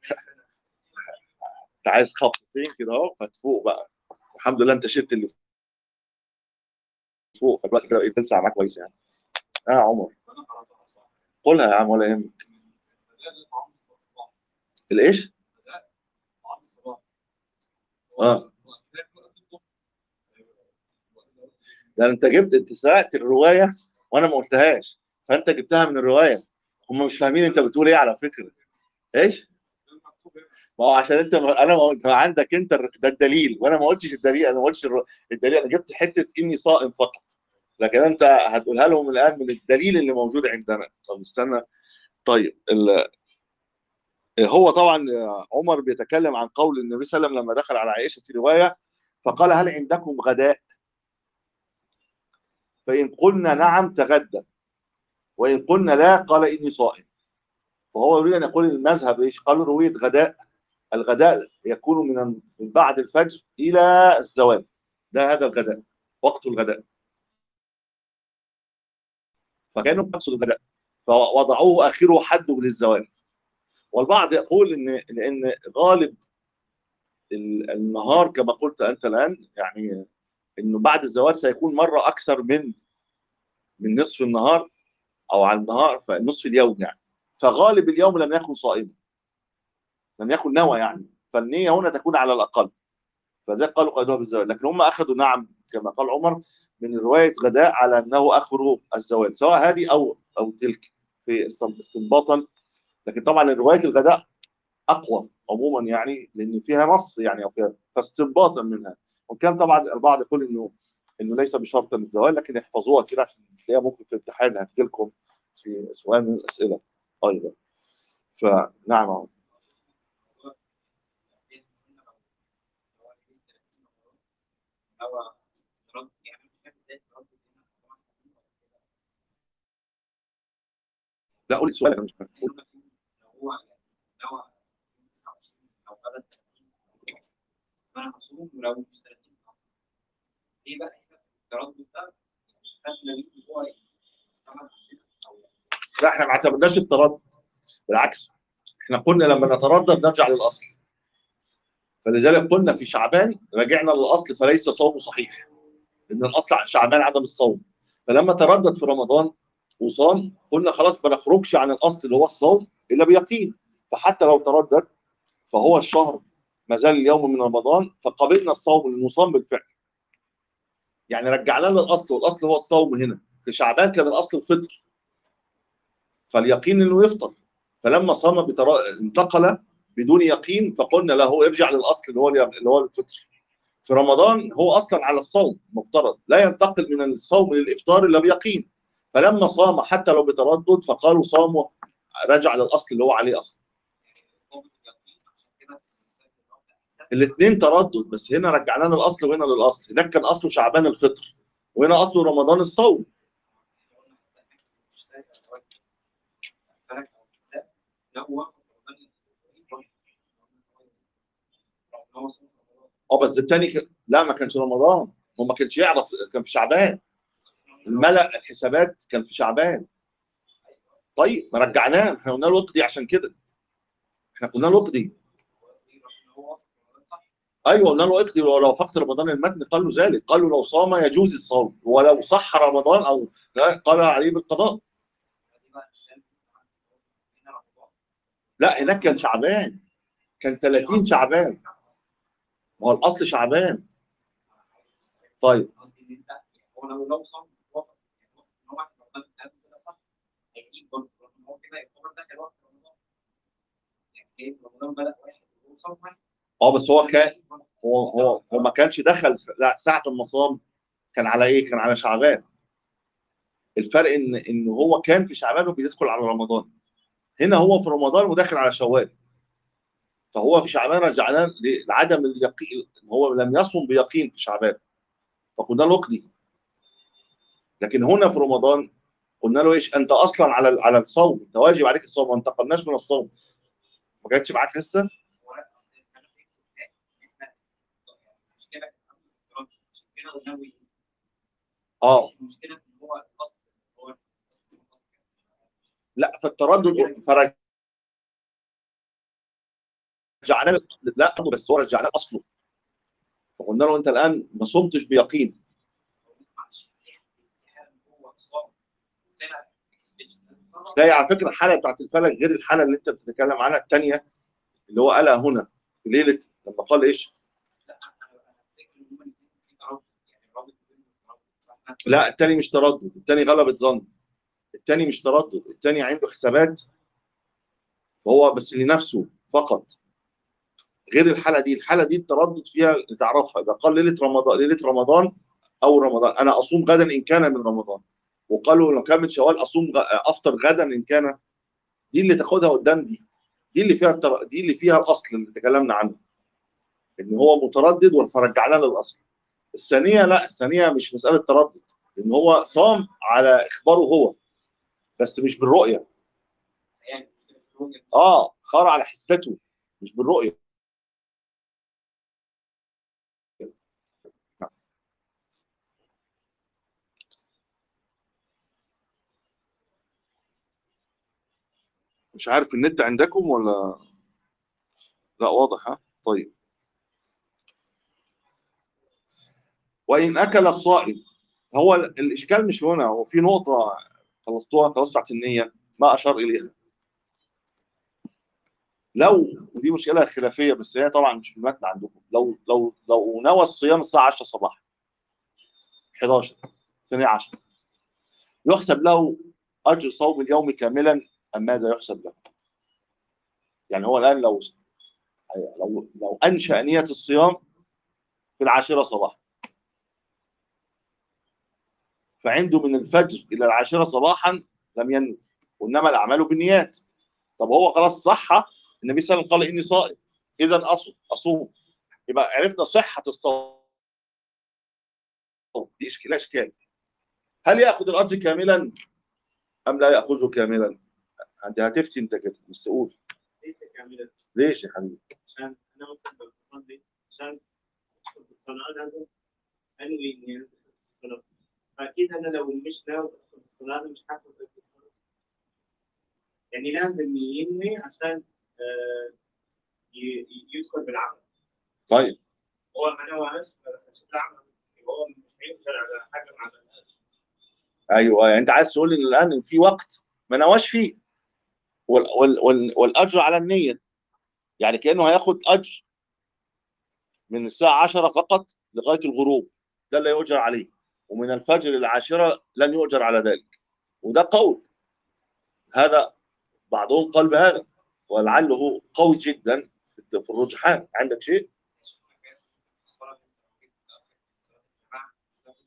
انت عايز خبطتين كده اهو فتفوق بقى الحمد لله انت شلت اللي فوق فالوقت كده بقيت تلسع معاك كويس يعني اه يا عمر قولها يا عم ولا يهمك الايش؟ اه ده انت جبت انت سرقت الروايه وانا ما قلتهاش فانت جبتها من الروايه هم مش فاهمين انت بتقول ايه على فكره ايش؟ ما هو عشان انت ما انا ما قلت عندك انت الر- ده الدليل وانا ما قلتش الدليل انا ما قلتش الر- الدليل انا جبت حته اني صائم فقط لكن انت هتقولها لهم الان من الدليل اللي موجود عندنا طب استنى طيب ال... هو طبعا عمر بيتكلم عن قول النبي صلى الله عليه وسلم لما دخل على عائشه في روايه فقال هل عندكم غداء؟ فان قلنا نعم تغدى وان قلنا لا قال اني صائم فهو يريد ان يقول المذهب ايش؟ قالوا رويه غداء الغداء يكون من من بعد الفجر الى الزوال ده هذا الغداء وقت الغداء فكانوا يقصد الغداء فوضعوه اخره حده للزوال والبعض يقول ان لان غالب ال- النهار كما قلت انت الان يعني انه بعد الزوال سيكون مره اكثر من من نصف النهار او على النهار فنصف اليوم يعني فغالب اليوم لم يكن صائما لم يكن نوى يعني فالنيه هنا تكون على الاقل فذلك قالوا قيدوها بالزوال لكن هم اخذوا نعم كما قال عمر من روايه غداء على انه اخر الزوال سواء هذه او او تلك في استنباطا لكن طبعا روايه الغداء اقوى عموما يعني لان فيها نص يعني او فيها فاستنباطا منها وكان طبعا البعض يقول انه انه ليس بشرط الزوال لكن احفظوها كده عشان تلاقيها ممكن في الامتحان هتجي لكم في سؤال من الاسئله ايضا فنعم عمر. لا قول السؤال انا مش فاهم قول. فانا هصوم ولو مش 30 ليه بقى هنا التردد ده خدنا بيه هو طبعا لا احنا ما اعتمدناش التردد بالعكس احنا قلنا لما نتردد نرجع للاصل فلذلك قلنا في شعبان رجعنا للاصل فليس صوم صحيح لان الاصل شعبان عدم الصوم فلما تردد في رمضان وصام قلنا خلاص ما نخرجش عن الاصل اللي هو الصوم الا بيقين فحتى لو تردد فهو الشهر ما زال اليوم من رمضان فقبلنا الصوم المصام بالفعل يعني رجعنا للاصل والاصل هو الصوم هنا في شعبان كان الاصل الفطر فاليقين انه يفطر فلما صام بتر... انتقل بدون يقين فقلنا له ارجع للاصل اللي هو اللي هو الفطر في رمضان هو اصلا على الصوم مفترض لا ينتقل من الصوم للافطار الا بيقين فلما صام حتى لو بتردد فقالوا صاموا رجع للاصل اللي هو عليه اصلا ضابط اليقين عشان الاثنين تردد بس هنا رجعناه للاصل وهنا للاصل هناك كان اصله شعبان الفطر وهنا اصله رمضان الصوم اه بس الثاني ك... لا ما كانش رمضان هو ما كانش يعرف كان في شعبان الملأ الحسابات كان في شعبان طيب ما رجعناه احنا قلنا له اقضي عشان كده احنا قلنا له اقضي ايوه قلنا له اقضي ولو وافقت رمضان المتن قال له ذلك قال له لو صام يجوز الصوم ولو صح رمضان او لا قال عليه بالقضاء لا هناك كان شعبان كان 30 شعبان ما هو الاصل شعبان طيب قصدي ان انت هو لو لو صام مش وافق يعني هو ان هو واحد رمضان ده كده صح هيجيب برضه رغم ان هو كده يعتبر داخل وقت رمضان يعني كان رمضان بدا واحد وهو صام واحد اه بس هو كان هو هو هو ما كانش دخل لا ساعه المصام كان على ايه؟ كان على شعبان الفرق ان ان هو كان في شعبان وبيدخل على رمضان هنا هو في رمضان وداخل على شوال فهو في شعبان رجعناه لعدم اليقين هو لم يصم بيقين في شعبان فقلنا له اقضي لكن هنا في رمضان قلنا له ايش انت اصلا على على الصوم انت واجب عليك الصوم ما انتقلناش من الصوم ما جاتش معاك لسه هو لا اصل انا فهمت ان احنا المشكله كانت عنده في التردد عشان كده قلنا له اه مش المشكله ان هو الاصل هو الأصل كان مش عارف. لا فالتردد فرجعنا لا بس هو رجعناه اصله فقلنا له انت الان ما صمتش بيقين معلش في حاله ان هو صام وطلع لا على فكره الحاله بتاعت الفلك غير الحاله اللي انت بتتكلم عنها الثانيه اللي هو قالها هنا في ليله لما قال ايش؟ لا انا انا فاكر ان هما الاثنين في تردد يعني الرابط بينهم تردد فاحنا لا الثاني مش تردد الثاني غلبة ظن الثاني مش تردد الثاني عنده حسابات وهو بس لنفسه فقط غير الحاله دي الحاله دي التردد فيها تعرفها اذا قال ليله رمضان ليله رمضان او رمضان انا اصوم غدا ان كان من رمضان وقالوا لو كان من شوال اصوم غ- افطر غدا ان كان دي اللي تاخدها قدام دي دي اللي فيها التر... دي اللي فيها الاصل اللي تكلمنا عنه ان هو متردد فرجعناه للاصل الثانيه لا الثانيه مش مساله تردد ان هو صام على اخباره هو بس مش بالرؤيه يعني المشكله في الرؤيه اه خار على حسبته مش بالرؤيه مش عارف النت عندكم ولا لا واضح ها طيب وإن أكل الصائم هو ال- الإشكال مش هنا هو في نقطة خلصتوها خلاص بتاعت النية ما أشار إليها لو ودي مشكلة خلافية بس هي طبعا مش في المتن عندكم لو لو لو نوى الصيام الساعة 10 صباحا 11 12 يحسب له أجر صوم اليوم كاملا أم ماذا يحسب له؟ يعني هو الآن لو لو لو أنشأ نية الصيام في العاشرة صباحا فعنده من الفجر إلى العاشرة صباحا لم ينوي وإنما الأعمال بالنيات طب هو خلاص صح النبي صلى الله عليه وسلم قال إني صائم إذا أصوم أصوم يبقى عرفنا صحة الصوم دي إشكال أشكال هل يأخذ الأجر كاملا أم لا يأخذه كاملا؟ أنت هتفتي أنت كده بس قول ليس كاملا ليش يا حبيبي؟ عشان انا مثلا بصلي عشان ادخل بالصلاه لازم انوي اني ادخل بالصلاه فاكيد انا لو مش ناوي ادخل بالصلاه أنا مش هدخل بالصلاه يعني لازم ينوي عشان آه، ي- ي- يدخل بالعمل طيب هو ما نواش بس العمل هو مش هيقدر على حاجه ما عملهاش ايوه يعني انت عايز تقول ان الان في وقت ما نواش فيه وال وال وال والاجر على النيه يعني كانه هياخد اجر من الساعه 10 فقط لغايه الغروب ده اللي يؤجر عليه ومن الفجر للعاشره لن يؤجر على ذلك وده قول هذا بعضهم قال بهذا ولعله قوي جدا في في الرجحان عندك شيء الصلاه اللي انت لو جيت متاخر في صلاه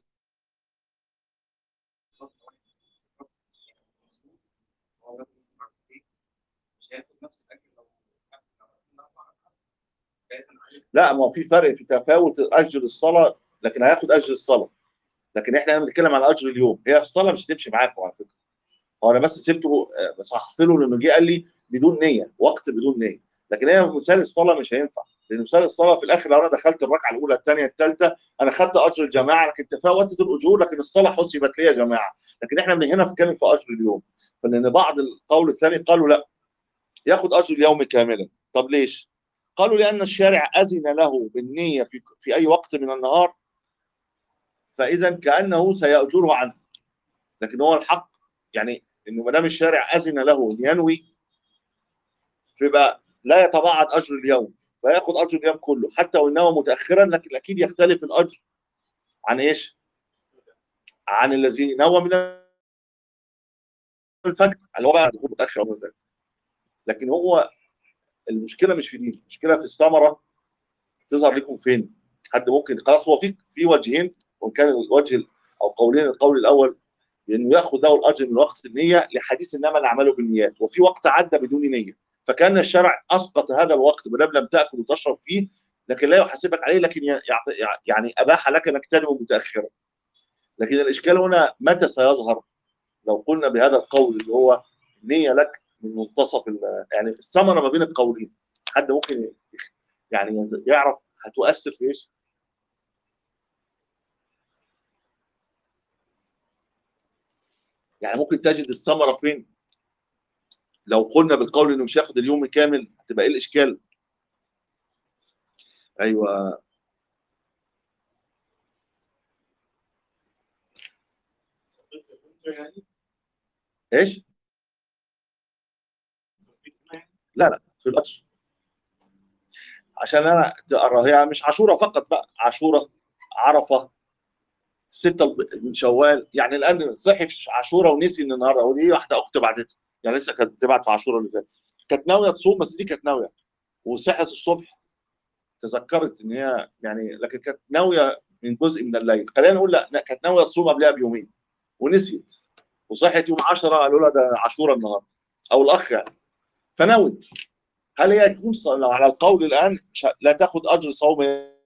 الجماعه مش هتاخد خطوة واحدة. هو ده بالنسبة للمعتدين. مش هياخد نفس الاجر لو لو أكل اربع ركعات قياسا عليه لا ما هو في فرق في تفاوت اجر الصلاه لكن هياخد اجر الصلاه لكن احنا هنا بنتكلم على اجر اليوم هي الصلاه مش هتمشي معاكم على فكره هو انا بس سبته آه، صححت له لانه جه قال لي بدون نيه وقت بدون نيه لكن هي مثال الصلاه مش هينفع لان مثال الصلاه في الاخر لو انا دخلت الركعه الاولى الثانيه الثالثه انا خدت اجر الجماعه لكن تفاوتت الاجور لكن الصلاه حسبت لي يا جماعه لكن احنا من هنا بنتكلم في اجر اليوم فلان بعض القول الثاني قالوا لا ياخد اجر اليوم كاملا طب ليش؟ قالوا لان الشارع اذن له بالنيه في في اي وقت من النهار فاذا كانه سيأجره عنه لكن هو الحق يعني انه ما دام الشارع اذن له ان ينوي فيبقى لا يتباعد اجر اليوم فياخد اجر اليوم كله حتى وان نوى متاخرا لكن اكيد يختلف الاجر عن ايش؟ عن الذي نوى من الفجر اللي هو بقى دخول متاخر أو متأخر. لكن هو المشكله مش في دي المشكله في الثمره تظهر لكم فين؟ حد ممكن خلاص هو في في وجهين وان كان الوجه او قولين القول الاول بانه ياخذ له الاجر من وقت النيه لحديث انما الاعمال بالنيات وفي وقت عدى بدون نيه فكان الشرع اسقط هذا الوقت ما دام لم تاكل وتشرب فيه لكن لا يحاسبك عليه لكن يعطي يعني اباح لك انك تنوي متاخرا لكن الاشكال هنا متى سيظهر لو قلنا بهذا القول اللي هو النيه لك من منتصف ال- يعني الثمره ما بين القولين حد ممكن يخ- يعني يعرف هتؤثر في ايش؟ يعني ممكن تجد الثمره فين؟ لو قلنا بالقول انه مش هياخد اليوم كامل هتبقى ايه الاشكال؟ ايوه يعني ايش؟ لا لا في الاجر عشان انا تقرا هي مش عاشوره فقط بقى عاشوره عرفه ستة من شوال يعني الان صحي في عاشوره ونسي ان النهارده ودي واحده اخت بعدتها يعني لسه كانت بتبعت في عاشوره اللي فاتت كانت ناويه تصوم بس دي كانت ناويه وصحت الصبح تذكرت ان هي يعني لكن كانت ناويه من جزء من الليل خلينا نقول لا لا، كانت ناويه تصوم قبلها بيومين ونسيت وصحت يوم 10 قالوا لها ده عاشوره النهارده او الاخ يعني فنوت هل هي تكون ص- لو على القول الان مش ه- لا تاخذ اجر صوم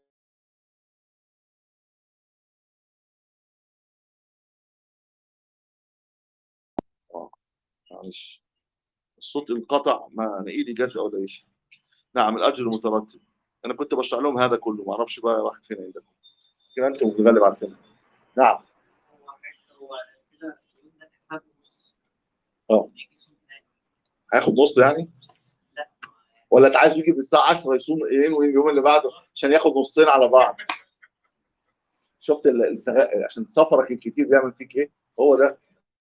آه، معلش الصوت انقطع ما انا ايدي جت ولا ايش نعم الاجر مترتب انا كنت بشرح لهم هذا كله ما اعرفش بقى راحت فين عندكم يمكن انتم بتغلب عارفين نعم هو هو كده اليوم ده حساب نص اه. ما يجيش نهائي. هياخد نص يعني لا ولا انت عايز يجي من الساعه 10 يصوم يوم اليوم اللي بعده عشان ياخد نصين على بعض شفت ال- التغ... عشان سفرك الكتير بيعمل فيك ايه هو ده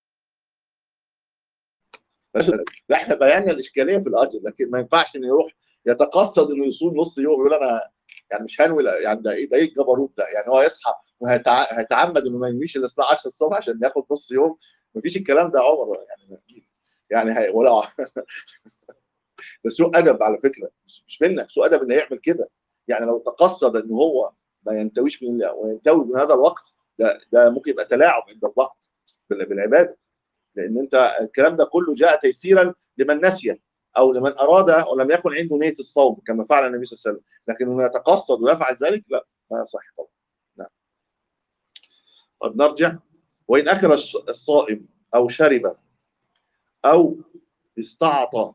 لا احنا بينا الاشكاليه في الاجر لكن ما ينفعش انه يروح يتقصد انه يصوم نص يوم يقول انا يعني مش هنوي لا، يعني ده ايه ده ايه الجبروت ده يعني هو يصحى وهيتعمد انه ما ينويش الا الساعه 10 الصبح عشان ياخد نص يوم مفيش الكلام ده يا عمر يعني يعني هي ولا ده سوء ادب على فكره مش مش منك سوء ادب اللي هيعمل كده يعني لو تقصد ان هو ما ينتويش من الله وينتوي من هذا الوقت ده ده ممكن يبقى تلاعب عند البعض بال- بالعباده لان انت الكلام ده كله جاء تيسيرا لمن نسي او لمن اراد ولم يكن عنده نيه الصوم كما فعل النبي صلى الله عليه وسلم لكن انه يتقصد ويفعل ذلك لا ما يصح طبعا نعم طب نرجع وان اكل الص- الصائم او شرب او استعطى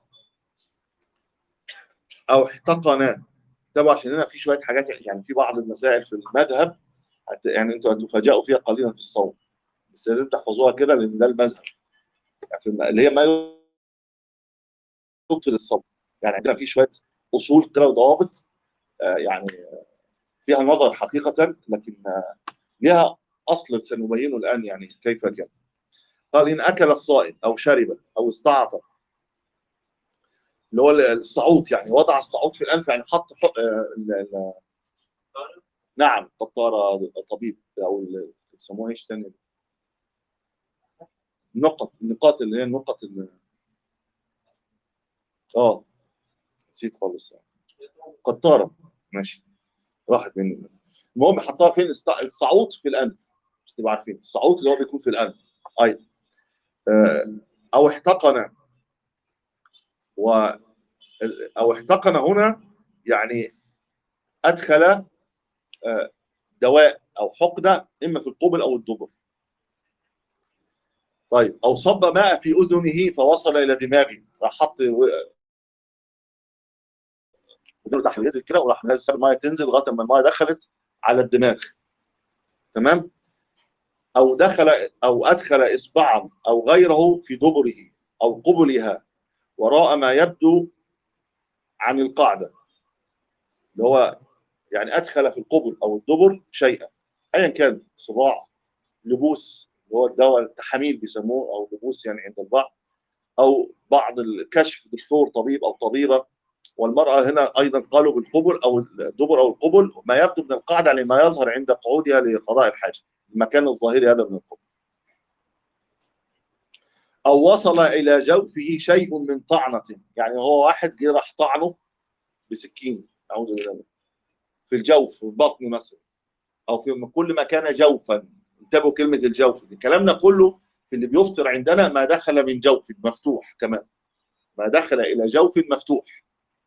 او احتقن طبعا عشان هنا في شويه حاجات يعني في بعض المسائل في المذهب هت- يعني انتوا هتفاجئوا فيها قليلا في الصوم بس لازم تحفظوها كده لان ده المذهب يعني في الم- اللي هي ما يبطل الصوم يعني عندنا في شويه اصول كده وضوابط آه، يعني فيها نظر حقيقه لكن آه، لها اصل سنبينه الان يعني كيف كان قال ان اكل الصائم او شرب او استعطى اللي هو الصعود يعني وضع الصعود في الانف يعني حط حق- آه، ال- ال- نعم قطاره طبيب او ال- بيسموها ايش تاني النقط النقاط اللي هي النقط اللي اه نسيت خالص قطاره ماشي راحت مني المهم حطها فين الص- الصعود في الانف مش تبقى عارفين الصعود اللي هو بيكون في الانف ايضا آه، او احتقن و او احتقن هنا يعني ادخل آه، دواء او حقنه اما في القبل او الدبر طيب او صب ماء في اذنه فوصل الى دماغه راح حط ودنه تحت نزل كده وراح نزل المايه تنزل لغايه ما المايه دخلت على الدماغ تمام او دخل او ادخل اصبعا او غيره في دبره او قبلها وراء ما يبدو عن القاعده اللي هو يعني ادخل في القبل او الدبر شيئا ايا كان صباع لبوس اللي هو الدواء التحاميل بيسموه او لبوس يعني عند البعض او بعض الكشف دكتور طبيب او طبيبه والمراه هنا ايضا قالوا بالقبل او الدبر او القبل ما يبدو من القاعده لما يظهر عند قعودها لقضاء الحاجه المكان الظاهري هذا من القبل او وصل الى جوفه شيء من طعنه يعني هو واحد جه راح طعنه بسكين اعوذ بالله منه. في الجوف في البطن مثلا او في كل ما كان جوفا انتبهوا كلمه الجوف دي كلامنا كله في اللي بيفطر عندنا ما دخل من جوف مفتوح كمان ما دخل الى جوف مفتوح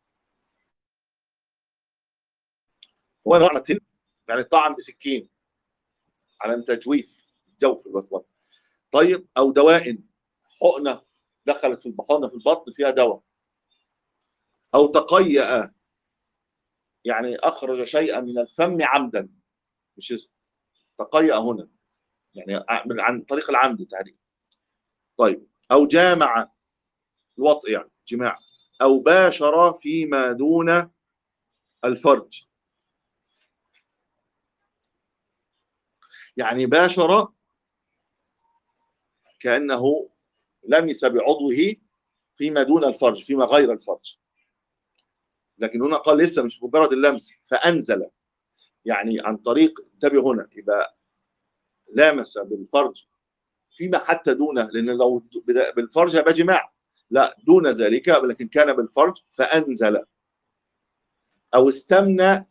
هو طعنة يعني طعن بسكين على تجويف جوف الوسواس طيب او دواء حقنه دخلت في البطانه في البطن فيها دواء او تقيأ يعني اخرج شيئا من الفم عمدا مش اسم. تقيأ هنا يعني من عن طريق العمد تحديدا طيب او جامع الوطء يعني جماع او باشر فيما دون الفرج يعني باشر كانه لمس بعضوه فيما دون الفرج فيما غير الفرج لكن هنا قال لسه مش مجرد اللمس فانزل يعني عن طريق انتبه هنا يبقى لامس بالفرج فيما حتى دونه لان لو بالفرج هيبقى جماع لا دون ذلك لكن كان بالفرج فانزل او استمنى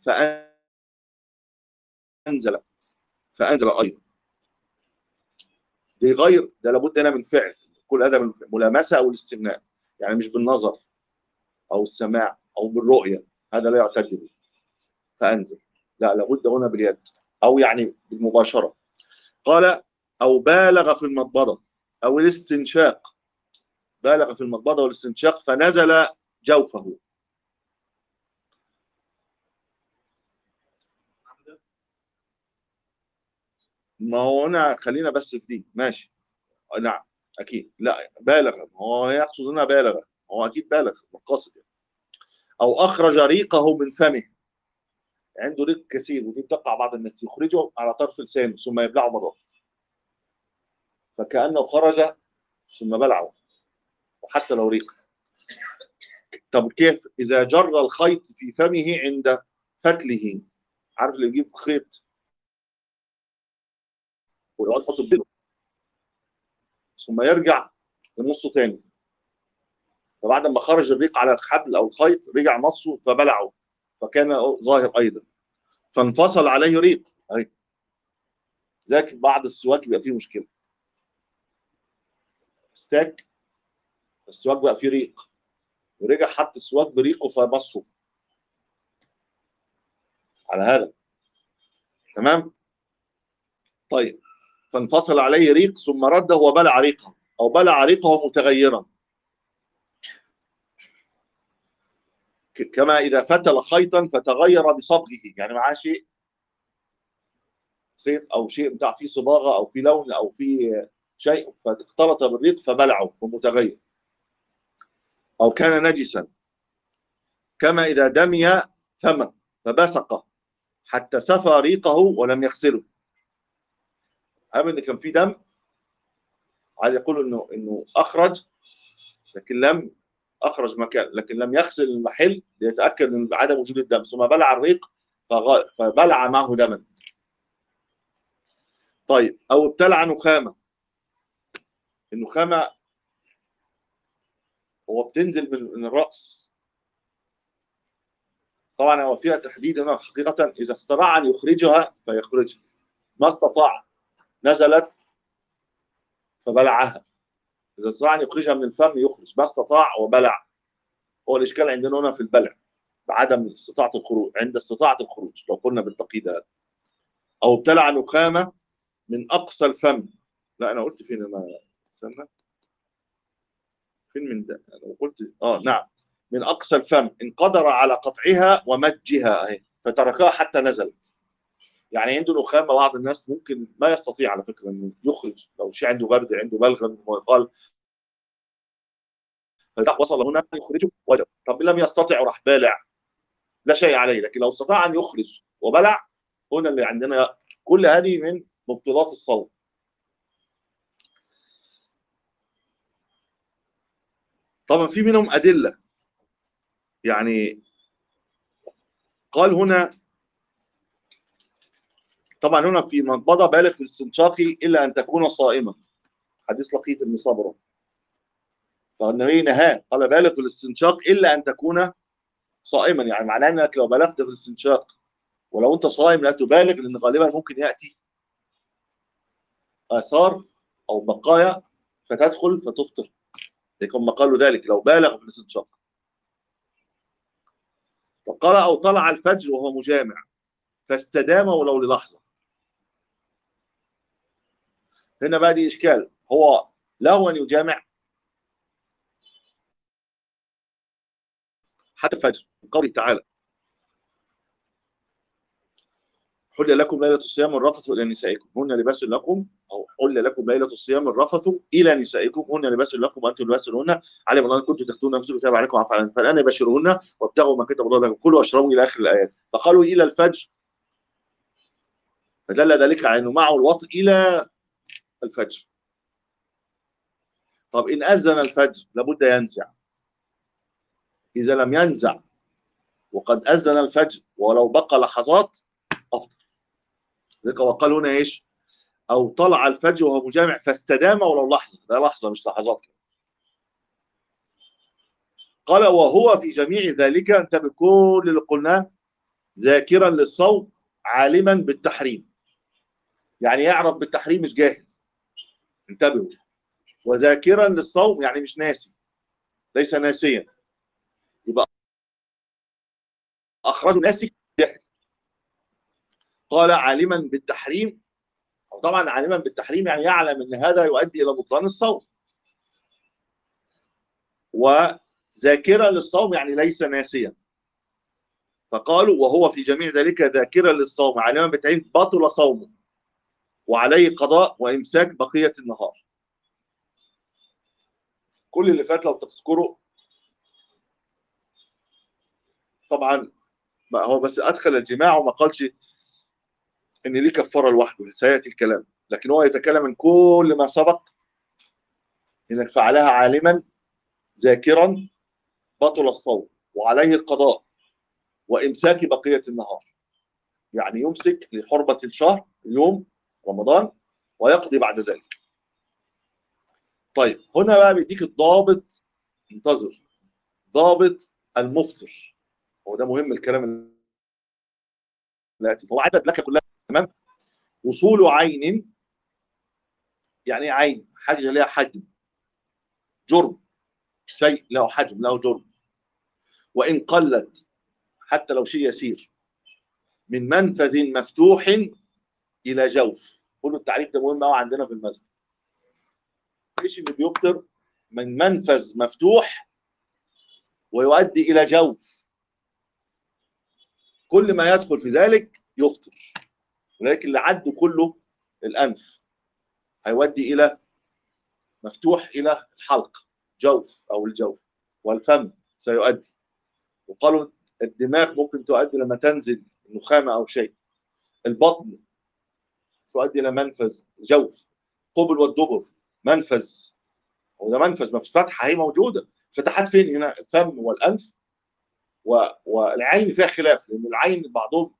فانزل فانزل ايضا دي غير ده لابد هنا من فعل كل هذا من ملامسه او الاستمناء يعني مش بالنظر او السماع او بالرؤيه هذا لا يعتد به فانزل لا لابد هنا باليد او يعني بالمباشره قال او بالغ في المضمضه او الاستنشاق بالغ في المضمضه والاستنشاق فنزل جوفه ما هو هنا خلينا بس في دي ماشي نعم اكيد لا بالغ هو يقصد هنا بالغ هو اكيد بالغ مقاصد يعني. او اخرج ريقه من فمه عنده ريق كثير ودي بتقع بعض الناس يخرجه على طرف لسانه ثم يبلعه مره فكانه خرج ثم بلعه وحتى لو ريق طب كيف اذا جر الخيط في فمه عند فتله عارف اللي يجيب خيط ويقعد يحطه في ثم يرجع يمصه تاني فبعد ما خرج الريق على الحبل او الخيط رجع مصه فبلعه فكان ظاهر ايضا فانفصل عليه ريق اهي ذاك بعض السواك بيبقى فيه مشكله استاك السواك بقى فيه ريق ورجع حط السواك بريقه فمصه على هذا تمام طيب فانفصل عليه ريق ثم رده وبلع ريقه او بلع ريقه متغيرا كما اذا فتل خيطا فتغير بصبغه يعني معاه شيء خيط او شيء بتاع فيه صباغه او فيه لون او فيه شيء فاختلط بالريق فبلعه ومتغير او كان نجسا كما اذا دمي فمه فبسقه حتى سفى ريقه ولم يغسله قام ان كان في دم عايز يقول انه انه اخرج لكن لم اخرج مكان لكن لم يغسل المحل ليتاكد من عدم وجود الدم ثم بلع الريق فغ... فبلع معه دما طيب او ابتلع نخامه النخامه هو بتنزل من, من الراس طبعا هو فيها تحديد هنا حقيقه اذا استطاع ان يخرجها فيخرجها ما استطاع نزلت فبلعها اذا استطاع ان يخرجها من الفم يخرج ما استطاع وبلع هو الاشكال عندنا هنا في البلع بعدم استطاعه الخروج عند استطاعه الخروج لو قلنا بالتقييد هذا او ابتلع نخامه من اقصى الفم لا انا قلت فين انا استنى فين من ده انا قلت اه نعم من اقصى الفم ان قدر على قطعها ومجها اهي فتركها حتى نزلت يعني عنده نخامه بعض الناس ممكن ما يستطيع على فكره انه يخرج لو شيء عنده برد عنده بلغم ويقال فإذا وصل هنا يخرجه وجب طب إن لم يستطع وراح بالع لا شيء عليه لكن لو استطاع ان يخرج وبلع هنا اللي عندنا كل هذه من مبطلات الصوم طبعا في منهم ادله يعني قال هنا طبعا هنا في منضبه بالغ في الاستنشاق الا ان تكون صائما حديث لقيط بن صبره فالنبي نهاه قال بالغ في الاستنشاق الا ان تكون صائما يعني معناه انك لو بلغت في الاستنشاق ولو انت صائم لا تبالغ لان غالبا ممكن ياتي اثار او بقايا فتدخل فتفطر هم قالوا ذلك لو بالغ في الاستنشاق طب قال او طلع الفجر وهو مجامع فاستدام ولو للحظه هنا بقى دي اشكال هو له ان يجامع حتى الفجر قوله تعالى حل لكم ليلة الصيام الرفث إلى نسائكم هن لباس لكم أو حل لكم ليلة الصيام الرفث إلى نسائكم هن لباس لكم وأنتم لباس لهن علم الله أن كنتم تختون نفسكم كتاب عليكم وعفى عنكم فالآن يبشرهن وابتغوا ما كتب الله لكم كلوا واشربوا إلى آخر الآيات فقالوا إلى الفجر فدل ذلك على أنه معه الوطء إلى الفجر طب إن أذن الفجر لابد ينزع إذا لم ينزع وقد أذن الفجر ولو بقى لحظات أفضل ذلك وقال هنا إيش أو طلع الفجر وهو مجامع فاستدام ولو لحظة ده لحظة مش لحظات قال وهو في جميع ذلك انتبه كل اللي قلناه ذاكرا للصوم عالما بالتحريم يعني يعرف بالتحريم مش جاهل انتبهوا وذاكرا للصوم يعني مش ناسي ليس ناسيا يبقى اخرجه ناسي جاهل قال عالما بالتحريم أو طبعا عالما بالتحريم يعني يعلم ان هذا يؤدي الى بطلان الصوم وذاكرا للصوم يعني ليس ناسيا فقالوا وهو في جميع ذلك ذاكرا للصوم عالما بالتحريم بطل صومه وعليه قضاء وامساك بقيه النهار كل اللي فات لو تذكروا طبعا ما هو بس ادخل الجماع وما قالش ان ليه كفاره لوحده سياتي الكلام لكن هو يتكلم عن كل ما سبق انك فعلها عالما ذاكرا بطل الصوم وعليه القضاء وامساك بقيه النهار يعني يمسك لحرمه الشهر يوم رمضان ويقضي بعد ذلك طيب هنا بقى بيديك الضابط انتظر ضابط المفطر هو ده مهم الكلام اللي ياتي هو عدد لك كلها تمام وصول عين يعني ايه عين حاجه لها حجم جرم شيء له حجم له جرم وان قلت حتى لو شيء يسير من منفذ مفتوح الى جوف كل التعريف ده مهم قوي عندنا في المذهب ايش اللي بيفطر من منفذ مفتوح ويؤدي الى جوف كل ما يدخل في ذلك يفطر ولكن اللي عده كله الانف هيودي الى مفتوح الى الحلق جوف او الجوف والفم سيؤدي وقالوا الدماغ ممكن تؤدي لما تنزل نخامه او شيء البطن تؤدي الى منفذ جوف قبل والدبر منفذ وده منفذ ما في فتحه هي موجوده فتحات فين هنا الفم والانف و... والعين فيها خلاف لان العين بعضهم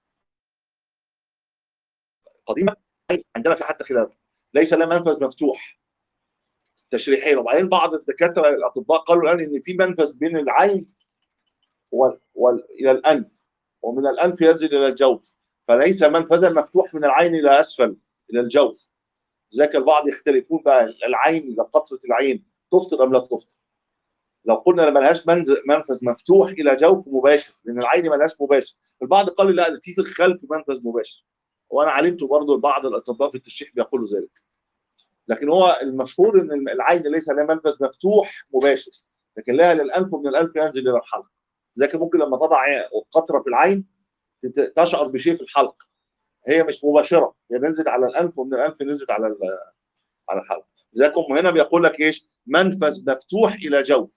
قديما عندنا في حتى خلاف ليس لها منفذ مفتوح تشريحيا وبعدين بعض الدكاتره الاطباء قالوا الان ان في منفذ بين العين وال... وال... الى الانف ومن الانف ينزل الى الجوف فليس منفذا مفتوح من العين الى اسفل الى الجوف ذاك البعض يختلفون بقى العين الى قطره العين تفطر ام لا تفطر لو قلنا ما لهاش منز- منفذ مفتوح الى جوف مباشر لان العين ما لهاش مباشر البعض قال لا في في الخلف منفذ مباشر وانا علمت برضو بعض الاطباء في التشريح بيقولوا ذلك لكن هو المشهور ان العين ليس لها منفذ مفتوح مباشر لكن لها للانف ومن الانف ينزل الى الحلق لكن ممكن لما تضع قطره في العين تت- تشعر بشيء في الحلق هي مش مباشره هي نزلت على الانف ومن الانف نزلت على ال- على الحلق لذلك هم هنا بيقول لك ايش منفذ مفتوح الى جوف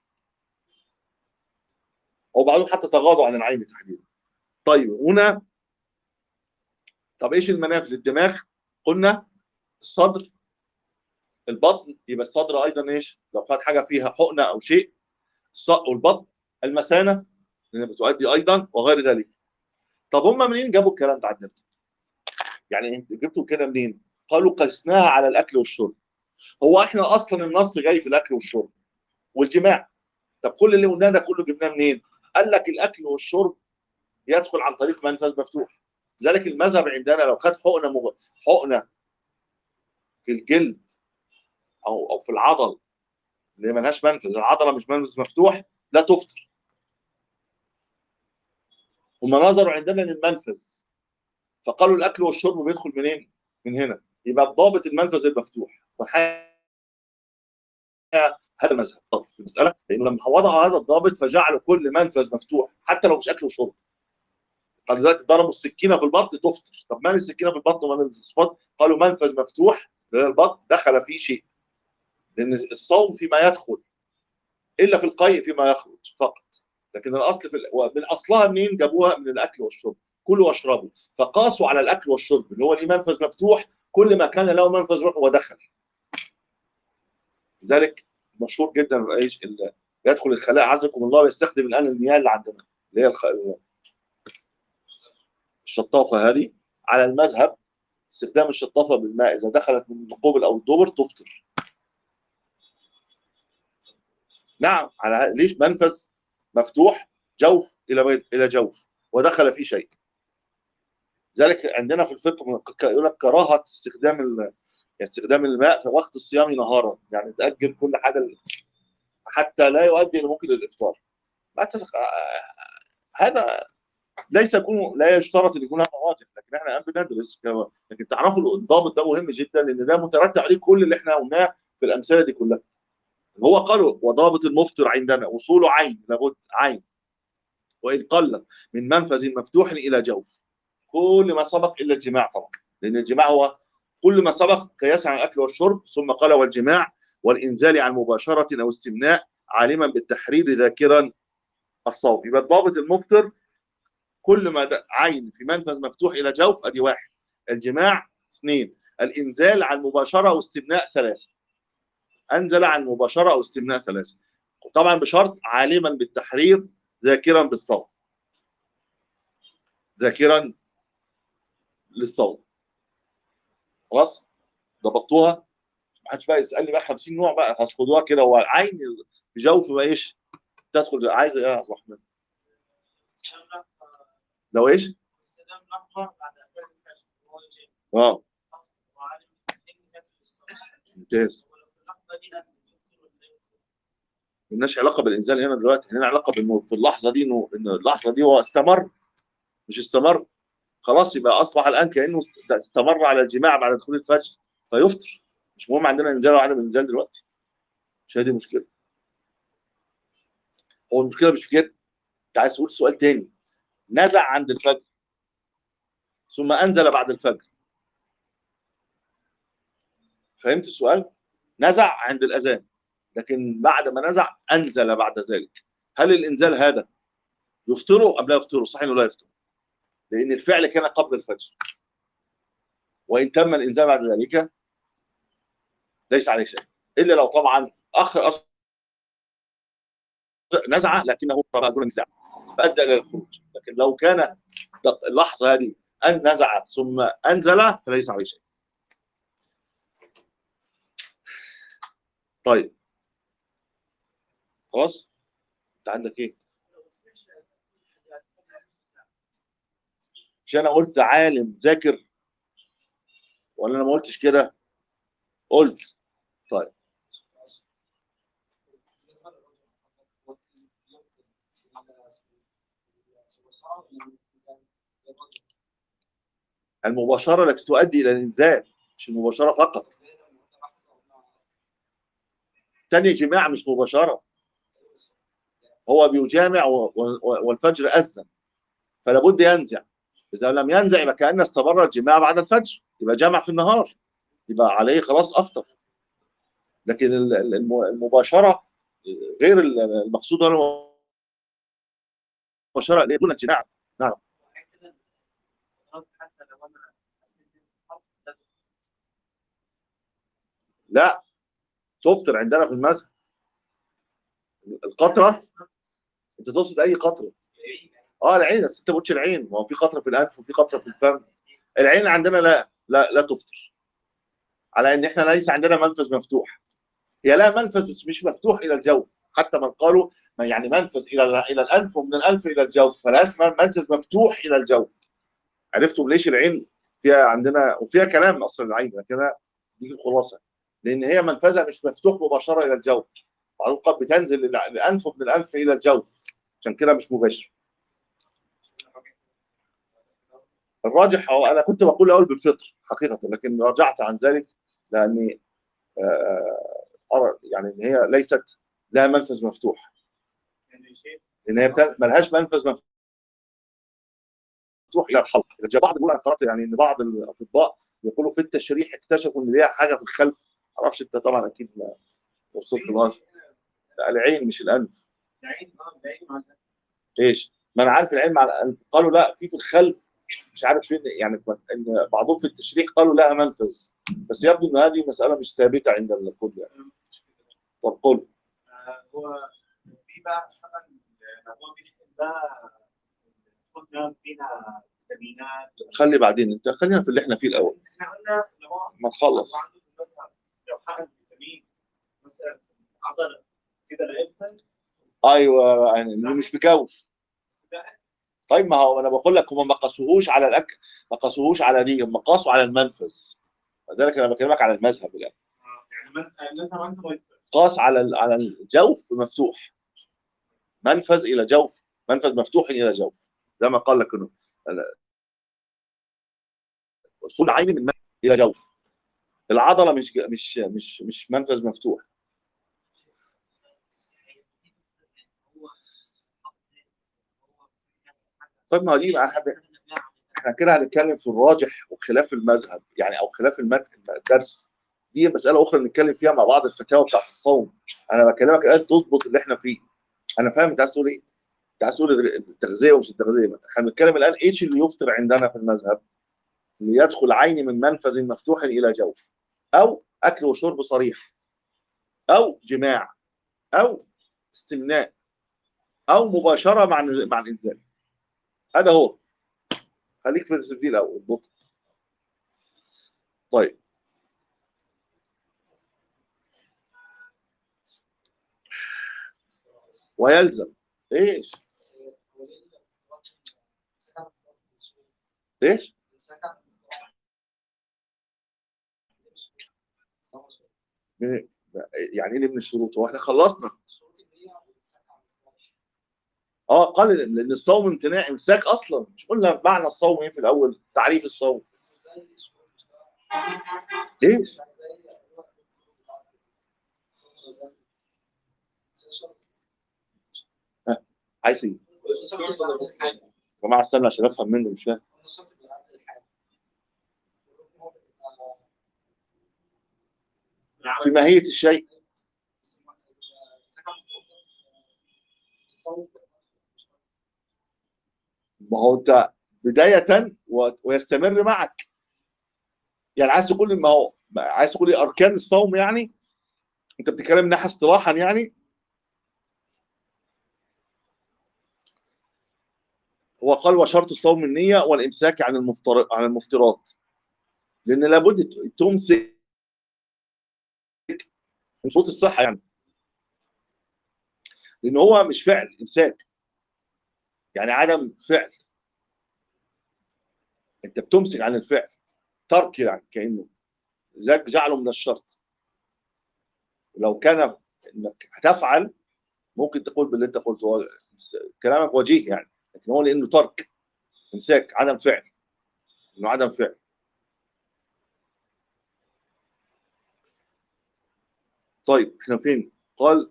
وبعضهم حتى تغاضوا عن العين تحديدا طيب هنا طب ايش المنافذ الدماغ قلنا الصدر البطن يبقى الصدر ايضا ايش لو كانت حاجه فيها حقنه او شيء الص- والبطن المثانه لان بتؤدي ايضا وغير ذلك طب هم منين جابوا الكلام ده عندنا يعني انت جبتوا كده منين قالوا قسناها على الاكل والشرب هو احنا اصلا النص جاي في الاكل والشرب والجماع طب كل اللي قلناه ده كله جبناه منين قال لك الاكل والشرب يدخل عن طريق منفذ مفتوح لذلك المذهب عندنا لو خد حقنه مغ... حقنه في الجلد او او في العضل اللي ملهاش منفذ العضله مش منفذ مفتوح لا تفطر هم نظروا عندنا للمنفذ فقالوا الاكل والشرب بيدخل منين؟ من هنا يبقى ضابط المنفذ المفتوح وحاجة هذا المذهب طب في المساله لانه لما وضعوا هذا الضابط فجعلوا كل منفذ مفتوح حتى لو مش اكل وشرب فلذلك ضربوا السكينه في البطن تفطر طب مال السكينه في البطن ومال الصفات قالوا منفذ مفتوح لان البطن دخل فيه شيء لان الصوم فيما يدخل الا في القيء فيما يخرج فقط لكن الاصل في ال- من اصلها منين جابوها من الاكل والشرب كلوا واشربوا فقاسوا على الاكل والشرب اللي هو ليه منفذ مفتوح كل ما كان له منفذ مفتوح ودخل لذلك مشهور جدا ايش ال- يدخل الخلاء عزكم الله ويستخدم الان المياه اللي عندنا اللي هي الخ... الشطافه هذه على المذهب استخدام الشطافه بالماء اذا دخلت من القبل او الدبر تفطر نعم على ه- ليش منفذ مفتوح جوف الى الى جوف ودخل فيه شيء ذلك عندنا في الفقه من- ك- يقول لك كراهه استخدام ال- استخدام الماء في وقت الصيام نهارا يعني تاجل كل حاجه ل- حتى لا يؤدي الى ممكن للافطار ما تس- آه، هذا ليس يكون لا يشترط ان يكون هذا واجب لكن احنا الان بندرس كما- لكن تعرفوا الضابط ده مهم جدا لان ده مترتب عليه كل اللي احنا قلناه في الامثله دي كلها هو قالوا وضابط المفطر عندنا وصوله عين لابد عين وان قل من منفذ مفتوح الى جوف كل ما سبق الا الجماع طبعا لان الجماع هو كل ما سبق قياسا على الاكل والشرب ثم قال والجماع والانزال عن مباشره او استمناء عالما بالتحرير ذاكرا الصوم يبقى الضابط المفطر كل ما د- عين في منفذ مفتوح الى جوف ادي واحد الجماع اثنين الانزال عن مباشره او استمناء ثلاثه انزل عن مباشره او استمناء ثلاثه طبعا بشرط عالما بالتحرير ذاكرا بالصوم ذاكرا للصوم خلاص ضبطوها ما حدش بقى يسالني بقى 50 نوع بقى خلاص خدوها كده هو عين بجوف ما ايش تدخل عايز ايه يا عبد الرحمن لو ايش استخدام لحظه بعد اذان الفجر وهو يجي اه وعالم إن ذاكر الصلاة. ممتاز ولو في اللحظه دي انزل يفطر ولا لا يفطر ملناش علاقه بالانزال هنا دلوقتي لنا علاقه بانه في اللحظه دي انه ان اللحظه دي هو استمر مش استمر خلاص يبقى اصبح الان كانه است- استمر على الجماع بعد دخول الفجر فيفطر مش مهم عندنا انزال ولا عدم انزال دلوقتي مش هذه المشكله هو المشكله مش في كده انت عايز تقول سؤال تاني نزع عند الفجر ثم انزل بعد الفجر فهمت السؤال نزع عند الاذان لكن بعد ما نزع انزل بعد ذلك هل الانزال هذا يفطره ام لا يفطره صحيح ولا لا يفطر لان الفعل كان قبل الفجر وان تم الانزال بعد ذلك ليس عليه شيء الا لو طبعا اخر أخر نزع لكنه طبعا دون نزاع فادى الى الخروج لكن لو كان دق- اللحظه هذه ان نزع ثم انزل فليس عليه شيء طيب خلاص انت عندك ايه مش انا قلت عالم ذاكر ولا انا ما قلتش كده قلت بالنسبه للرجل المباشره التي تؤدي الى الانزال مش المباشره فقط تاني جماع مش مباشره هو بيجامع و- و- والفجر اذن فلا بد ينزع اذا لم ينزع يبقى كان استمر الجماع بعد الفجر يبقى جمع في النهار يبقى عليه خلاص افطر لكن ال- ال- الم- المباشره غير ال- المقصود هنا المباشره اللي هي دون الجماع حتى لو انا حسيت بالحرب ده لا تفطر عندنا في المذهب القطره انت تقصد اي قطره اه العين بس انت ما قلتش العين ما هو في قطره في الانف وفي قطره في الفم العين عندنا لا لا لا تفطر على ان احنا ليس عندنا منفذ مفتوح هي لها منفذ بس مش مفتوح الى الجوف حتى من قالوا ما يعني منفذ الى الى الانف ومن الانف الى الجوف فلا اسمها منفذ مفتوح الى الجوف عرفتوا ليش العين فيها عندنا وفيها كلام اصلا العين لكن أنا دي الخلاصه لان هي منفذها مش مفتوح مباشره الى الجوف بعضهم قال بتنزل للع- الانف ومن الانف الى الجوف عشان كده مش مباشر الراجح هو انا كنت بقول الاول بالفطر حقيقه لكن رجعت عن ذلك لاني آه، ارى يعني ان هي ليست لها منفذ مفتوح يعني شيء لان هي بتا- ملهاش منفذ مفتوح الى الحلق بعض بيقول انا قرات يعني ان بعض الاطباء يقولوا في التشريح اكتشفوا ان ليها حاجه في الخلف ما اعرفش انت طبعا اكيد ما وصلت لهاش لا، العين مش الانف العين اه العين مع الأنف. ايش؟ ما انا عارف العين مع الانف قالوا لا في في الخلف مش عارف فين يعني ان بعضهم في التشريح قالوا لها منفذ بس يبدو ان هذه مساله مش ثابته عند الكل يعني طب قل آه، هو في بقى حقن آه، هو بيحقن بقى قلنا فيها فيتامينات خلي بعدين انت خلينا في اللي احنا فيه الاول احنا قلنا ان هو ما نخلص هو عنده في المذهب لو حقن فيتامين مثلا في العضله كده لا يفتن ايوه يعني اللي مش بجوف بس ده طيب ما هو انا بقول لك هم ما قاسوهوش على الاكل ما قاسوهوش على دي هم قاسوا على المنفذ لذلك انا بكلمك على المذهب الان آه، يعني مثلا المذهب عنده ما يفتن قاس على ال- على الجوف مفتوح منفذ الى جوف منفذ مفتوح الى جوف زي ما قال لك انه ال- وصول عين من منفذ الى جوف العضله مش مش مش مش منفذ مفتوح طيب ما هو دي بقى حاجة- احنا كده هنتكلم في الراجح وخلاف المذهب يعني او خلاف المد- الدرس دي مساله اخرى نتكلم فيها مع بعض الفتاوى بتاعت الصوم انا بكلمك الان تضبط اللي احنا فيه انا فاهم انت عايز تقول ايه انت عايز تقول التغذيه ومش التغذيه احنا بنتكلم الان ايش اللي يفطر عندنا في المذهب اللي يدخل عيني من منفذ مفتوح الى جوف او اكل وشرب صريح او جماع او استمناء او مباشره مع مع الانسان هذا هو خليك في التسجيل الاول اضبط طيب ويلزم ايش ايش من- يعني ايه اللي من الشروط هو احنا خلصنا اه قال لان الصوم امتناع امساك اصلا مش قلنا معنى الصوم ايه في الاول تعريف الصوم ايش عايز ايه يا جماعه استنى عشان افهم منه مش فاهم في ماهيه الشيء ما هو انت بدايه و- ويستمر معك يعني عايز تقول لي ما هو عايز تقول لي اركان الصوم يعني انت بتتكلم من ناحيه اصطلاحا يعني هو قال وشرط الصوم النية والإمساك عن المفطر عن المفطرات لأن لابد ت- تمسك من شروط الصحة يعني لأن هو مش فعل إمساك يعني عدم فعل أنت بتمسك عن الفعل ترك يعني كأنه ذاك جعله من الشرط ولو كان انك هتفعل ممكن تقول باللي انت قلته هو كلامك وجيه يعني لكن ان هو لانه ترك امساك عدم فعل انه عدم فعل طيب احنا فين قال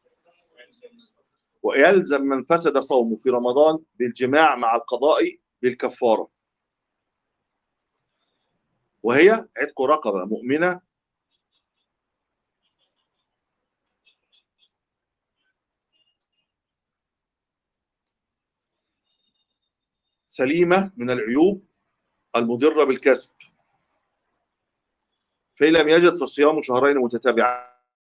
ويلزم من فسد صومه في رمضان بالجماع مع القضاء بالكفارة وهي عتق رقبة مؤمنة سليمة من العيوب المضرة بالكسب فإن لم يجد فصيام شهرين متتابعين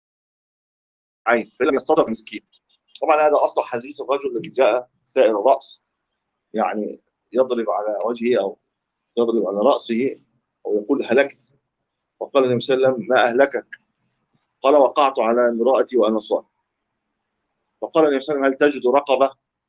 فإن لم يستطع مسكين طبعا هذا أصل حديث الرجل الذي جاء سائر الرأس يعني يضرب على وجهه أو يضرب على رأسه أو يقول هلكت وقال النبي صلى الله عليه وسلم ما أهلكك قال وقعت على امرأتي وأنا صائم فقال النبي صلى الله عليه وسلم هل تجد رقبة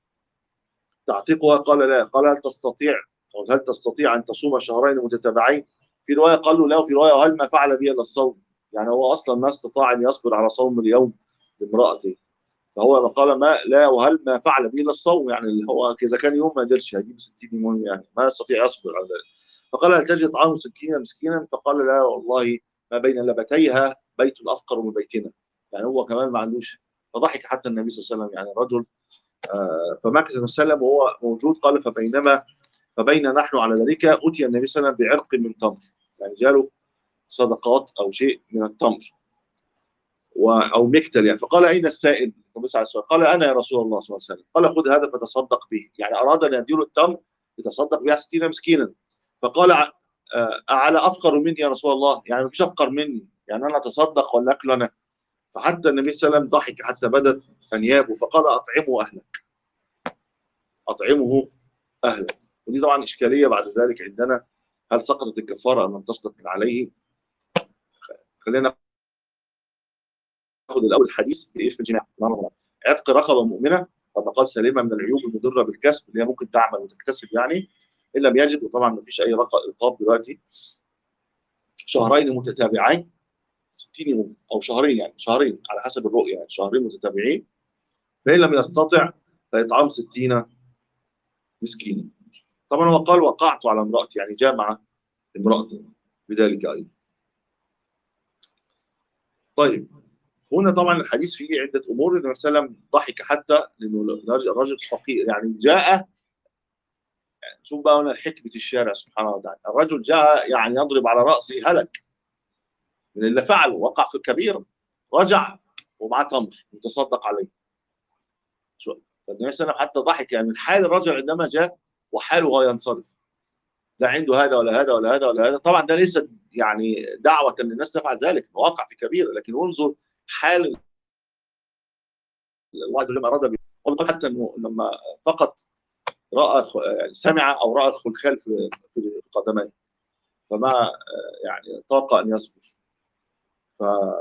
تعتقها قال لا قال هل تستطيع أو هل تستطيع أن تصوم شهرين متتابعين في رواية قال له لا وفي رواية هل ما فعل بي إلا الصوم يعني هو أصلا ما استطاع أن يصبر على صوم اليوم لامرأته فهو قال ما لا وهل ما فعل به الا الصوم يعني اللي هو اذا كان يوم ما قدرش هيجيب 60 يوم يعني ما يستطيع يصبر على ذلك فقال هل تجد طعام سكينا مسكينا فقال لا والله ما بين لبتيها بيت افقر من بيتنا يعني هو كمان ما عندوش فضحك حتى النبي صلى الله عليه وسلم يعني رجل آه فمكث النبي صلى الله عليه وسلم وهو موجود قال فبينما فبين نحن على ذلك اتي النبي صلى الله عليه وسلم بعرق من تمر يعني جاله صدقات او شيء من التمر و... او مكتل يعني فقال اين السائل؟ النبي صلى الله عليه وسلم قال انا يا رسول الله صلى الله عليه وسلم قال خذ هذا فتصدق به يعني اراد ان يديله التمر يتصدق بها 60 مسكينا فقال آه، أعلى أفقر مني يا رسول الله يعني مفيش أفقر مني يعني أنا أتصدق ولا أكل أنا فحتى النبي صلى الله عليه وسلم ضحك حتى بدت أنيابه فقال أطعمه أهلك أطعمه أهلك ودي طبعا إشكالية بعد ذلك عندنا هل سقطت الكفارة أم لم تسقط من عليه خلينا ناخذ الأول الحديث في الجماع عتق رقبة مؤمنة كما قال سليمة من العيوب المضرة بالكسب اللي هي ممكن تعمل وتكتسب يعني ان لم يجد وطبعا ما فيش اي رقاب دلوقتي شهرين متتابعين 60 يوم او شهرين يعني شهرين على حسب الرؤيه يعني شهرين متتابعين فان لم يستطع فيطعم 60 مسكينا طبعا هو قال وقعت على امرأتي يعني جامع امرأته بذلك ايضا طيب هنا طبعا الحديث فيه عده امور النبي صلى الله عليه وسلم ضحك حتى لانه الرجل فقير يعني جاء شوف بقى هنا حكمة الشارع سبحانه وتعالى الرجل جاء يعني يضرب على رأسه هلك من اللي فعله وقع في الكبيرة رجع ومعاه تمر متصدق عليه شو فالنبي صلى الله عليه وسلم حتى ضحك يعني من حال الرجل عندما جاء وحاله ينصرف لا عنده هذا ولا هذا ولا هذا ولا هذا طبعا ده ليس يعني دعوة ان الناس تفعل ذلك واقع في كبيرة لكن انظر حال الله عز وجل اراد به حتى انه لما فقط راى يعني سمع او راى الخلخال في في قدميه فما يعني طاق ان يصبر ف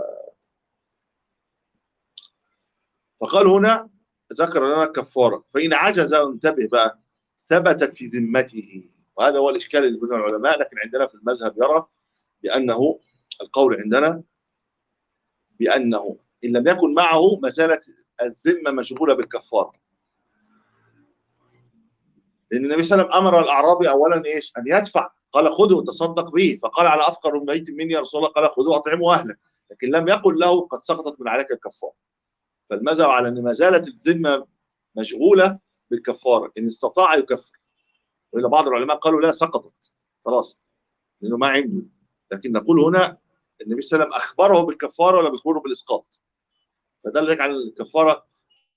فقال هنا ذكر لنا الكفاره فان عجز انتبه بقى ثبتت في ذمته وهذا هو الاشكال اللي بين العلماء لكن عندنا في المذهب يرى بانه القول عندنا بانه ان لم يكن معه مساله الذمه مشغوله بالكفاره لان النبي صلى الله عليه وسلم امر الاعرابي اولا ايش؟ ان يدفع قال خذه وتصدق به فقال على افقر من بيت مني يا رسول الله قال خذوه واطعموا اهله لكن لم يقل له قد سقطت من عليك الكفاره فالمذهب على ان ما زالت الذمه مشغوله بالكفاره ان استطاع يكفر والا بعض العلماء قالوا لا سقطت خلاص لانه ما عنده لكن نقول هنا النبي صلى الله عليه وسلم اخبره بالكفاره ولا بيخبره بالاسقاط فدل على الكفاره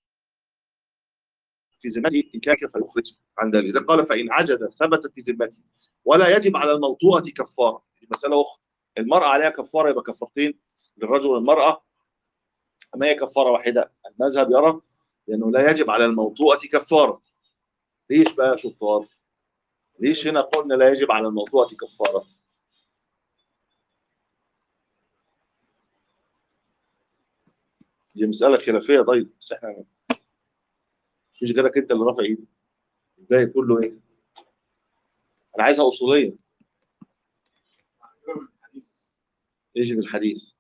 في ذمته إن كان فيخرجه عن ذلك إذا قال فإن عجز ثبتت في ذمته ولا يجب على الموطوءة كفارة دي مسألة أخرى المرأة عليها كفارة يبقى كفارتين للرجل والمرأة ما هي كفارة واحدة المذهب يرى لأنه لا يجب على الموطوءة كفارة ليش بقى يا شطار ليش هنا قلنا لا يجب على الموطوءة كفارة دي مسألة خلافية طيب بس احنا مفيش غيرك انت اللي رافع ايده الباقي كله ايه انا عايزها اصوليه ايش في الحديث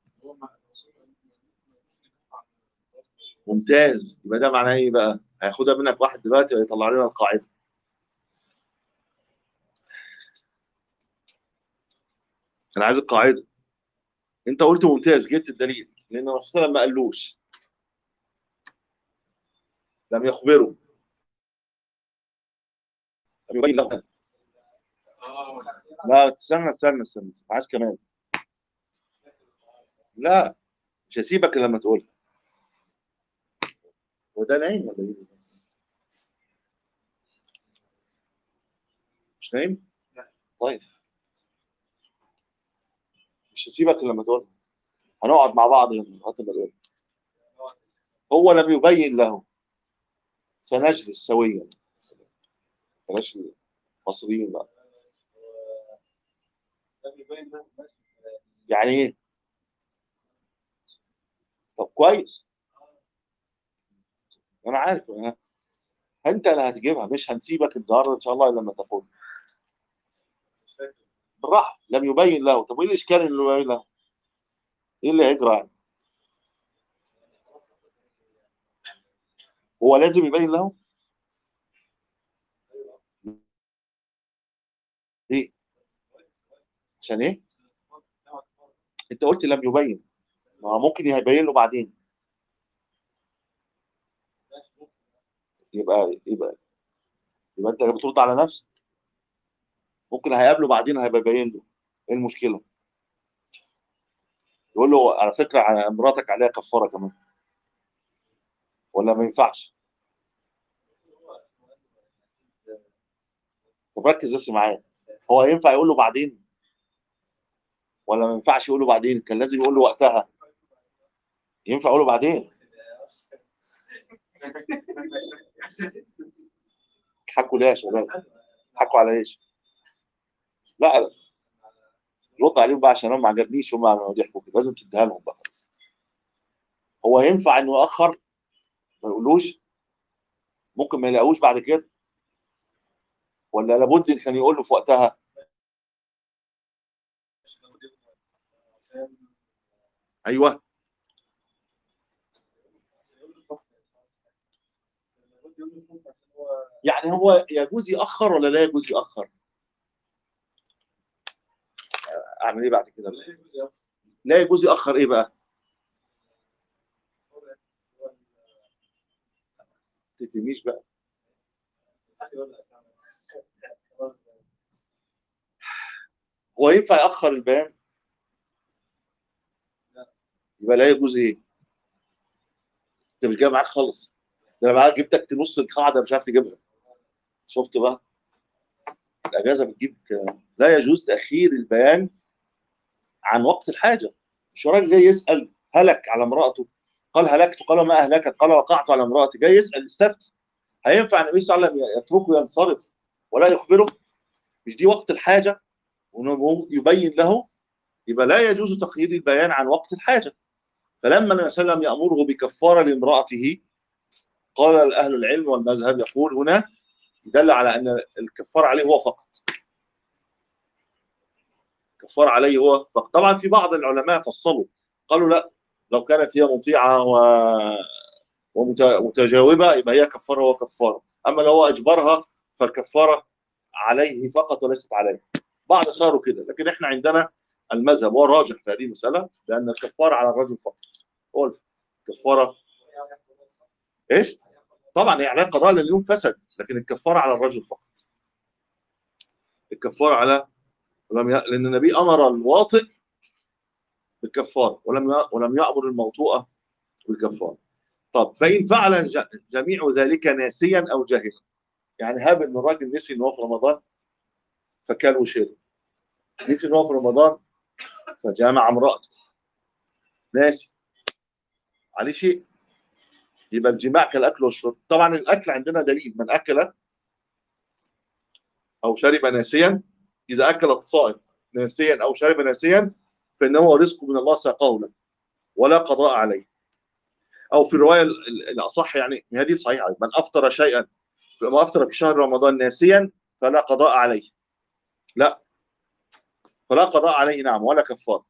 ممتاز يبقى ده معناه ايه بقى هياخدها منك واحد دلوقتي ويطلع لنا القاعده انا عايز القاعده انت قلت ممتاز جبت الدليل لان الرسول صلى الله عليه وسلم ما قالوش لم يخبره لم يبين له لا استنى استنى استنى عايز كمان لا مش هسيبك إلا لما تقولها وده نايم ولا ايه مش نايم طيب مش هسيبك إلا لما تقولها هنقعد مع بعض لغايه ما تقولها هو لم يبين له سنجلس سويا بلاش المصريين بقى يعني ايه طب كويس انا عارف أنا. انت اللي هتجيبها مش هنسيبك النهارده ان شاء الله الا لما تقول بالراحه لم يبين له طب وايه الاشكال اللي يبين له ايه اللي هيجرى يعني هو لازم يبين له ايه عشان ايه انت قلت لم يبين ما هو ممكن يبين له بعدين يبقى يبقى يبقى انت بترد على نفسك ممكن هيقابله بعدين هيبقى يبين له ايه المشكله يقول له على فكره على مراتك عليها كفاره كمان ولا ما ينفعش طب ركز بس معايا هو ينفع يقول له بعدين ولا ما ينفعش يقول له بعدين كان لازم يقول له وقتها ينفع يقول له بعدين حكوا ليه يا شباب حكوا على ايش لا لا. رد عليهم بقى عشان انا ما عجبنيش هم عملوا ضحكوا كده لازم تديها لهم بقى خلاص هو ينفع انه ياخر ما يقولوش ممكن ما يلاقوش بعد كده ولا لابد ان كان يقول له في وقتها ايوه يعني هو يجوز ياخر ولا لا يجوز ياخر اعمل ايه بعد كده لا يجوز ياخر ايه بقى تتنيش بقى هو ينفع ياخر البيان يبقى لا يجوز ايه انت مش جاي معاك خالص ده انا معاك جبتك نص القاعده مش عارف تجيبها شفت بقى الاجازه بتجيب ك- لا يجوز تاخير البيان عن وقت الحاجه مش راجل جاي يسال هلك على امراته قال هلكت قال ما اهلكت قال وقعت على امراتي جاي يسال يستفتي هينفع النبي صلى الله عليه وسلم يتركه ينصرف ولا يخبره مش دي وقت الحاجه وإنه يبين له يبقى لا يجوز تقييد البيان عن وقت الحاجه فلما النبي صلى الله عليه وسلم يامره بكفاره لامراته قال اهل العلم والمذهب يقول هنا يدل على ان الكفاره عليه هو فقط كفاره عليه هو فقط طبعا في بعض العلماء فصلوا قالوا لا لو كانت هي مطيعه و ومتجاوبه يبقى هي كفاره هو كفاره اما لو هو اجبرها فالكفاره عليه فقط وليست عليه بعض صاروا كده لكن احنا عندنا المذهب هو الراجح في هذه المساله لان الكفاره على الرجل فقط هو الكفاره ايش؟ طبعا هي عليها قضاء لان اليوم فسد لكن الكفاره على الرجل فقط الكفاره على ولم ي... لان النبي امر الواطئ بالكفاره ولم ي... ولم يامر الموطوءه بالكفاره طب فان فعل ج... جميع ذلك ناسيا او جاهلا يعني هاب ان الراجل نسي ان هو في رمضان فكل وشرب نسي ان هو في رمضان فجامع امراته ناسي عليه شيء يبقى الجماع كالاكل والشرب طبعا الاكل عندنا دليل من اكل او شرب ناسيا اذا اكل الصائم ناسيا او شرب ناسيا فانه رزق من الله ساقه له ولا قضاء عليه او في الروايه ال- ال- الاصح يعني هذه صحيحه من افطر شيئا ما افطر في شهر رمضان ناسيا فلا قضاء عليه لا فلا قضاء عليه نعم ولا كفاره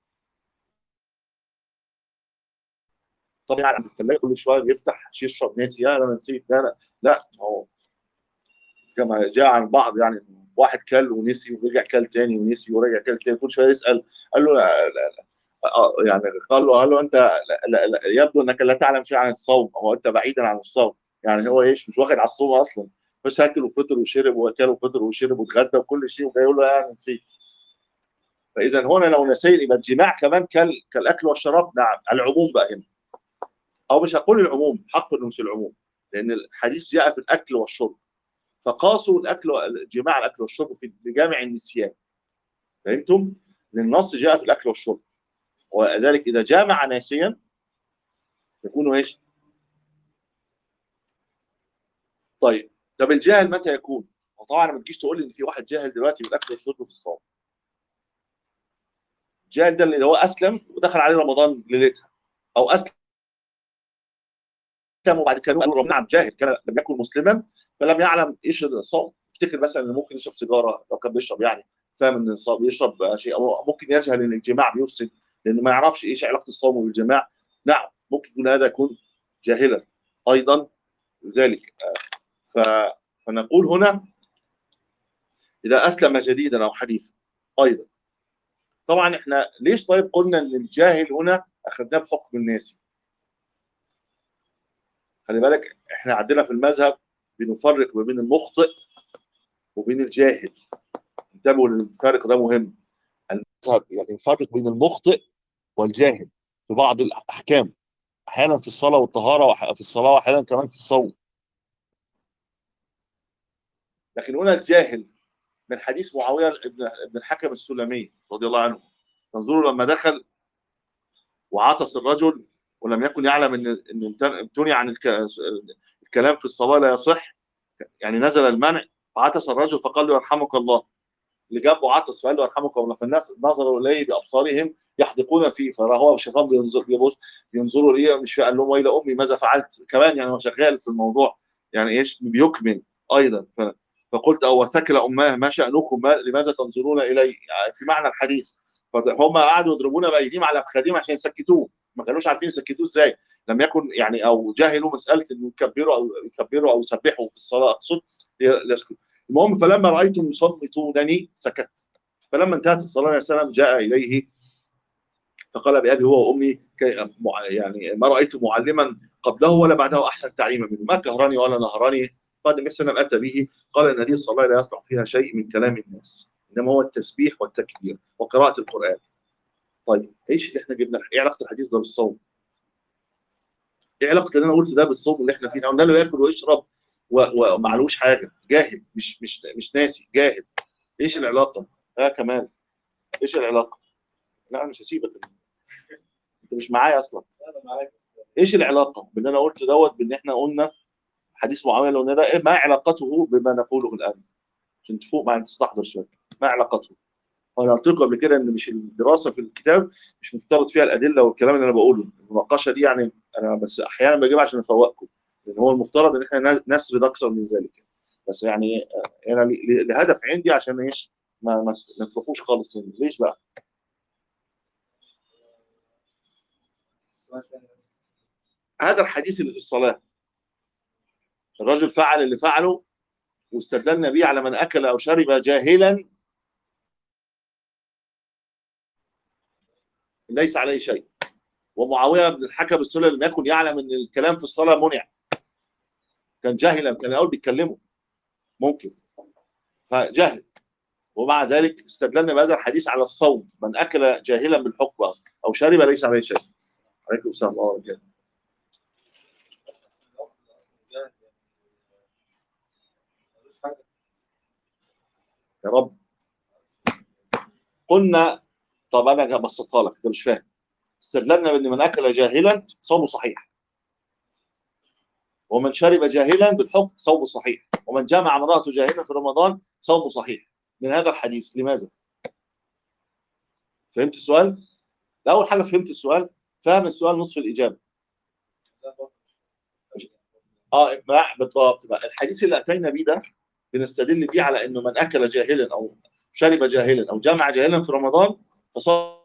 طبعا عند الثلاجه كل شويه بيفتح يشرب ناسي يا انا نسيت لا لا لا هو كما جاء عن بعض يعني واحد كل ونسي ورجع كل تاني ونسي ورجع كل تاني كل شويه يسال قال له لا لا لا آه، يعني قال له قال له انت لا لا لا يبدو انك لا تعلم شيء عن الصوم هو انت بعيدا عن الصوم يعني هو ايش مش واخد على الصوم اصلا بس اكل وفطر وشرب واكل وفطر وشرب واتغدى وكل شيء وجاي يقول له يعني نسيت فاذا هنا لو نسيت يبقى الجماع كمان كال كالاكل والشراب نعم العموم بقى هنا او مش هقول العموم حق انه مش العموم لان الحديث جاء في الاكل والشرب فقاسوا الاكل جماع الاكل والشرب في جامع النسيان فهمتم؟ لان النص جاء في الاكل والشرب وذلك اذا جامع ناسيا يكون ايش؟ طيب طب الجاهل متى يكون؟ وطبعا ما تجيش تقول لي ان في واحد جاهل دلوقتي بالاكل والشرب في الصوم. الجاهل ده اللي هو اسلم ودخل عليه رمضان ليلتها او اسلم وبعد كده نعم جاهل كان لم يكن مسلما فلم يعلم ايش الصوم افتكر مثلا انه ممكن يشرب سيجاره لو كان بيشرب يعني فاهم ان الصوم بيشرب شيء او ممكن يجهل ان الجماع بيفسد لانه ما يعرفش ايش علاقه الصوم بالجماع نعم ممكن يكون هذا يكون جاهلا ايضا ذلك ف... فنقول هنا اذا اسلم جديدا او حديثا ايضا طبعا احنا ليش طيب قلنا ان الجاهل هنا اخذناه بحكم الناسي خلي بالك احنا عندنا في المذهب بنفرق ما بين المخطئ وبين الجاهل انتبهوا للفرق ده مهم المذهب يعني يفرق بين المخطئ والجاهل في بعض الاحكام احيانا في الصلاه والطهاره وفي الصلاه واحيانا كمان في الصوم لكن هنا الجاهل من حديث معاويه بن ابن الحكم السلمي رضي الله عنه تنظروا لما دخل وعطس الرجل ولم يكن يعلم ان ان امتنع عن الكلام في الصلاه لا يصح يعني نزل المنع فعطس الرجل فقال له يرحمك الله اللي جنبه عطس فقال له يرحمك الله فالناس نظروا اليه بابصارهم يحدقون فيه فهو الشيطان بينظر بيبص بينظروا ليه مش قال لهم ويل امي ماذا فعلت كمان يعني هو شغال في الموضوع يعني ايش بيكمل ايضا ف... فقلت او ثكل اماه ما شانكم ما لماذا تنظرون الي يعني في معنى الحديث فهم قعدوا يضربونا بايديهم على الخديم عشان يسكتوه ما كانوش عارفين يسكتوه ازاي لم يكن يعني او جاهلوا مساله انه يكبروا او يكبروا او يسبحوا في الصلاه اقصد يسكت المهم فلما رايتم يصمتونني سكت فلما انتهت الصلاه عليه السلام جاء اليه فقال بابي هو وامي يعني ما رايت معلما قبله ولا بعده احسن تعليما منه ما كهرني ولا نهرني قال النبي صلى الله عليه وسلم اتى به قال ان هذه الصلاه لا يصلح فيها شيء من كلام الناس انما هو التسبيح والتكبير وقراءه القران طيب ايش اللي احنا جبنا ايه علاقه الحديث ده بالصوم؟ ايه علاقه اللي انا قلت ده بالصوم اللي احنا فيه قلنا له ياكل ويشرب ومعلوش حاجه جاهل مش مش مش ناسي جاهل ايش العلاقه؟ اه كمان ايش العلاقه؟ لا انا مش هسيبك انت مش معايا اصلا ايش العلاقه باللي انا قلته دوت بان احنا قلنا حديث معاويه لو ده إيه ما علاقته بما نقوله الان عشان تفوق معايا تستحضر شويه ما علاقته وانا قلت لكم قبل كده ان مش الدراسه في الكتاب مش مفترض فيها الادله والكلام اللي انا بقوله المناقشه دي يعني انا بس احيانا بجيبها عشان افوقكم لان هو المفترض ان احنا نسرد اكثر من ذلك بس يعني انا لهدف عندي عشان ايش ما ما, ما تروحوش خالص مني ليش بقى؟ هذا الحديث اللي في الصلاه الرجل فعل اللي فعله واستدللنا به على من اكل او شرب جاهلا ليس عليه شيء ومعاويه بن الحكم السلمي لم يكن يعلم ان الكلام في الصلاه منع كان جاهلا كان الاول بيتكلموا ممكن فجهل ومع ذلك استدللنا بهذا الحديث على الصوم من اكل جاهلا بالحكم او شرب ليس عليه شيء عليكم السلام ورحمه الله وبركاته يا رب قلنا طب انا بسطها لك انت مش فاهم استدللنا بان من اكل جاهلا صومه صحيح ومن شرب جاهلا بالحكم صومه صحيح ومن جامع امراته جاهلا في رمضان صومه صحيح من هذا الحديث لماذا؟ فهمت السؤال؟ لا اول حاجه فهمت السؤال فاهم السؤال نصف الاجابه اه بالضبط بقى الحديث اللي اتينا بيه ده بنستدل بيه على انه من اكل جاهلا او شرب جاهلا او جامع جاهلا في رمضان فصومه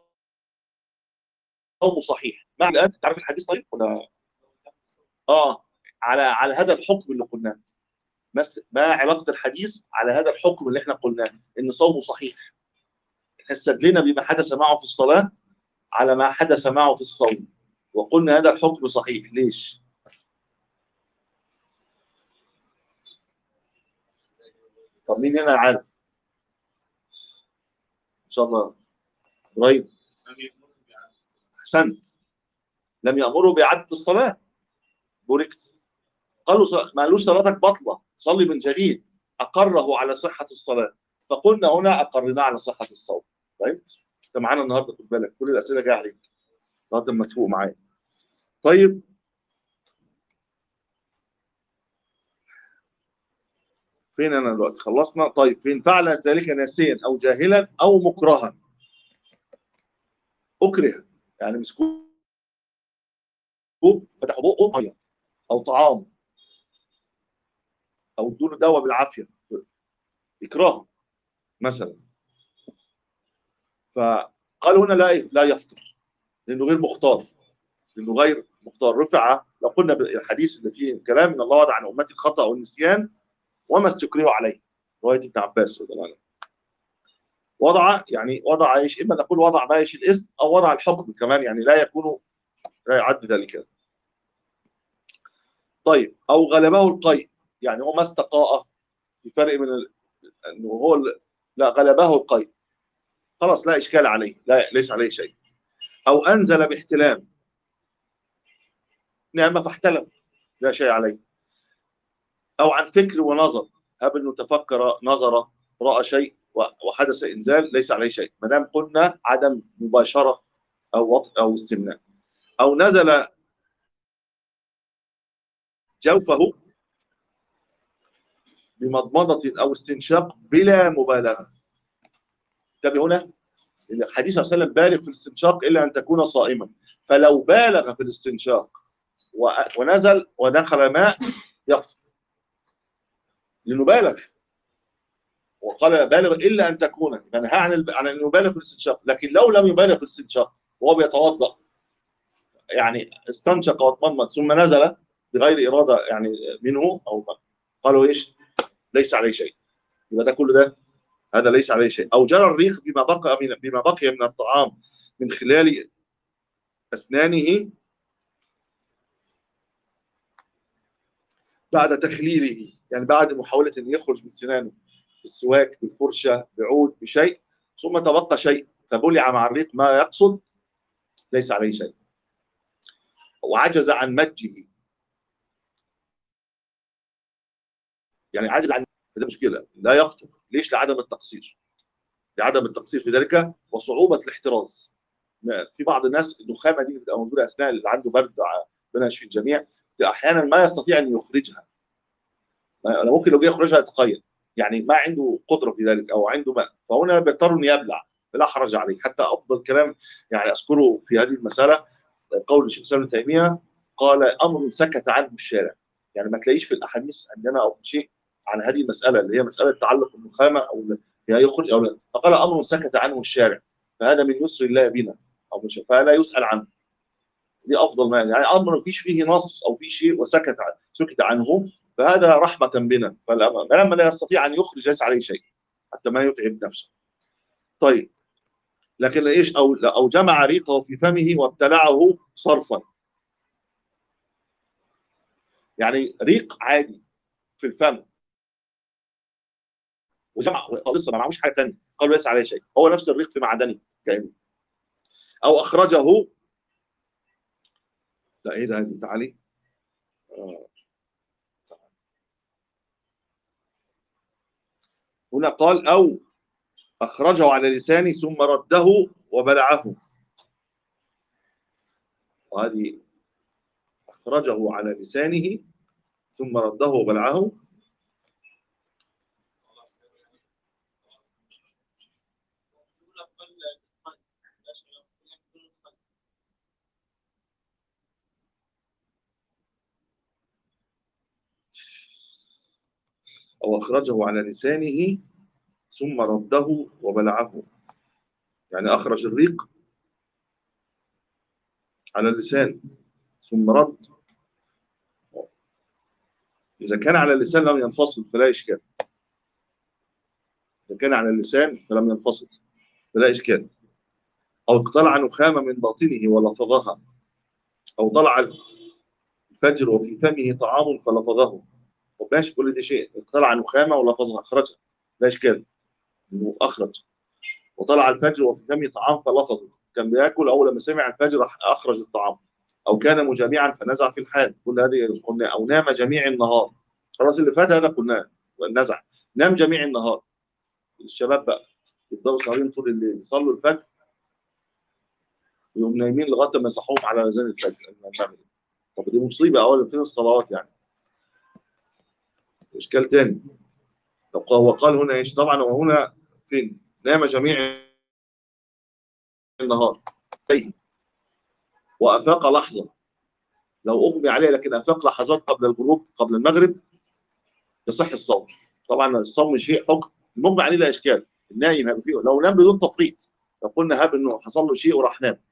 صحيح مع الان تعرف الحديث طيب ولا اه على على هذا الحكم اللي قلناه بس ما علاقه الحديث على هذا الحكم اللي احنا قلناه ان صومه صحيح احنا استدلنا بما حدث معه في الصلاه على ما حدث معه في الصوم وقلنا هذا الحكم صحيح ليش؟ طب مين هنا عارف؟ ان شاء الله ابراهيم لم يأمر بإعادة الصلاة. احسنت لم يامروا باعاده الصلاه بوركت قالوا ص- ما قالوش صلاتك باطله صلي من جديد اقره على صحه الصلاه فقلنا هنا اقرناه على صحه الصوم فهمت؟ انت معانا النهارده خد بالك كل الاسئله جايه عليك لغايه ما تفوق معايا طيب فين انا دلوقتي خلصنا طيب فين فعل ذلك ناسيا او جاهلا او مكرها اكره يعني مسكوه فتحوا بقه ميه او طعام او ادوا دواء بالعافيه اكراه مثلا فقالوا هنا لا لا يفطر لانه غير مختار لانه غير مختار رفع لو قلنا بالحديث اللي فيه كلام ان الله وضع عن امتي الخطا والنسيان وما استكرهوا عليه روايه ابن عباس رضي الله عنه وضع يعني وضع ايش اما نقول وضع ما ايش الاثم او وضع الحكم كمان يعني لا يكون لا يعد ذلك طيب او غلبه القيء يعني هو ما استقاء في فرق من ال... انه هو ال... لا غلبه القيء خلاص لا اشكال عليه لا ليس عليه شيء او انزل باحتلام نعم فاحتلم لا شيء عليه او عن فكر ونظر هب انه تفكر نظر راى شيء و- وحدث انزال ليس عليه شيء ما دام قلنا عدم مباشره او وطء او استمناء او نزل جوفه بمضمضه او استنشاق بلا مبالغه انتبه هنا الحديث صلى الله عليه وسلم بالغ في الاستنشاق الا ان تكون صائما فلو بالغ في الاستنشاق و- ونزل ودخل ماء يفطر لانه بالغ وقال بالغ الا ان تكون نهى عن الب- عن انه يبالغ في الاستنشاق لكن لو لم يبالغ في الاستنشاق وهو بيتوضا يعني استنشق واتمضمض ثم نزل بغير اراده يعني منه او ما. قالوا ايش؟ ليس عليه شيء يبقى ده كل ده هذا ليس عليه شيء او جرى الريق بما بقى من بما بقي من الطعام من خلال اسنانه بعد تخليله يعني بعد محاوله ان يخرج من سنانه بالسواك بالفرشه بعود بشيء ثم تبقى شيء فبلع مع الريق ما يقصد ليس عليه شيء وعجز عن مجه يعني عجز عن هذه مشكله لا يفطر ليش لعدم التقصير لعدم التقصير في ذلك وصعوبه الاحتراز ما- في بعض الناس النخامه دي بتبقى موجوده اثناء اللي عنده برد ع- ربنا يشفي الجميع احيانا ما يستطيع ان يخرجها ما- أنا ممكن لو جه يخرجها يتقيد يعني ما عنده قدره في ذلك او عنده ماء فهنا بيضطر انه يبلع لا حرج عليه حتى افضل كلام يعني اذكره في هذه المساله قول الشيخ الاسلام ابن تيميه قال امر سكت عنه الشارع يعني ما تلاقيش في الاحاديث عندنا او شيء عن هذه المساله اللي هي مساله تعلق النخامه او هي يخرج او لا فقال امر سكت عنه الشارع فهذا من يسر الله بنا او مش فلا يسال عنه دي افضل ما يعني امر ما فيش فيه نص او في شيء وسكت عنه سكت عنه فهذا رحمه بنا فلما لما لا يستطيع ان يخرج ليس عليه شيء حتى ما يتعب نفسه طيب لكن ايش او او جمع ريقه في فمه وابتلعه صرفا يعني ريق عادي في الفم وجمع لسه ما معهوش حاجه ثانيه قالوا ليس عليه شيء هو نفس الريق في معدنه كانه او اخرجه لا ايه ده هذه تعالي آه. هنا قال او اخرجه على لسانه ثم رده وبلعه وهذه اخرجه على لسانه ثم رده وبلعه او اخرجه على لسانه ثم رده وبلعه يعني اخرج الريق على اللسان ثم رد إذا كان على اللسان لم ينفصل فلا إشكال إذا كان على اللسان فلم ينفصل فلا إشكال أو اقتلع نخامة من باطنه ولفظها أو طلع الفجر وفي فمه طعام فلفظه طب ماشي كل ده شيء اقتلع نخامة ولفظها أخرجها لا إشكال إنه أخرج وطلع الفجر وفي فمه طعام فلفظه كان بياكل أول لما سمع الفجر راح أخرج الطعام أو كان مجامعا فنزع في الحال كل هذه قلنا أو نام جميع النهار خلاص اللي فات هذا قلناه والنزع نام جميع النهار الشباب بقى يفضلوا سهرين طول الليل يصلوا الفجر يقوم نايمين لغايه ما يصحوهم على اذان الفجر المغرب طب دي مصيبه اول فين الصلوات يعني اشكال تاني طب هو قال هنا ايش طبعا هو هنا فين نام جميع النهار طيب وافاق لحظه لو اغمي عليه لكن افاق لحظات قبل الغروب قبل المغرب يصح الصوم طبعا الصوم شيء حكم المغمى عليه لا اشكال النايم هيبقى فيه لو نام بدون تفريط لو قلنا هاب انه حصل له شيء وراح نام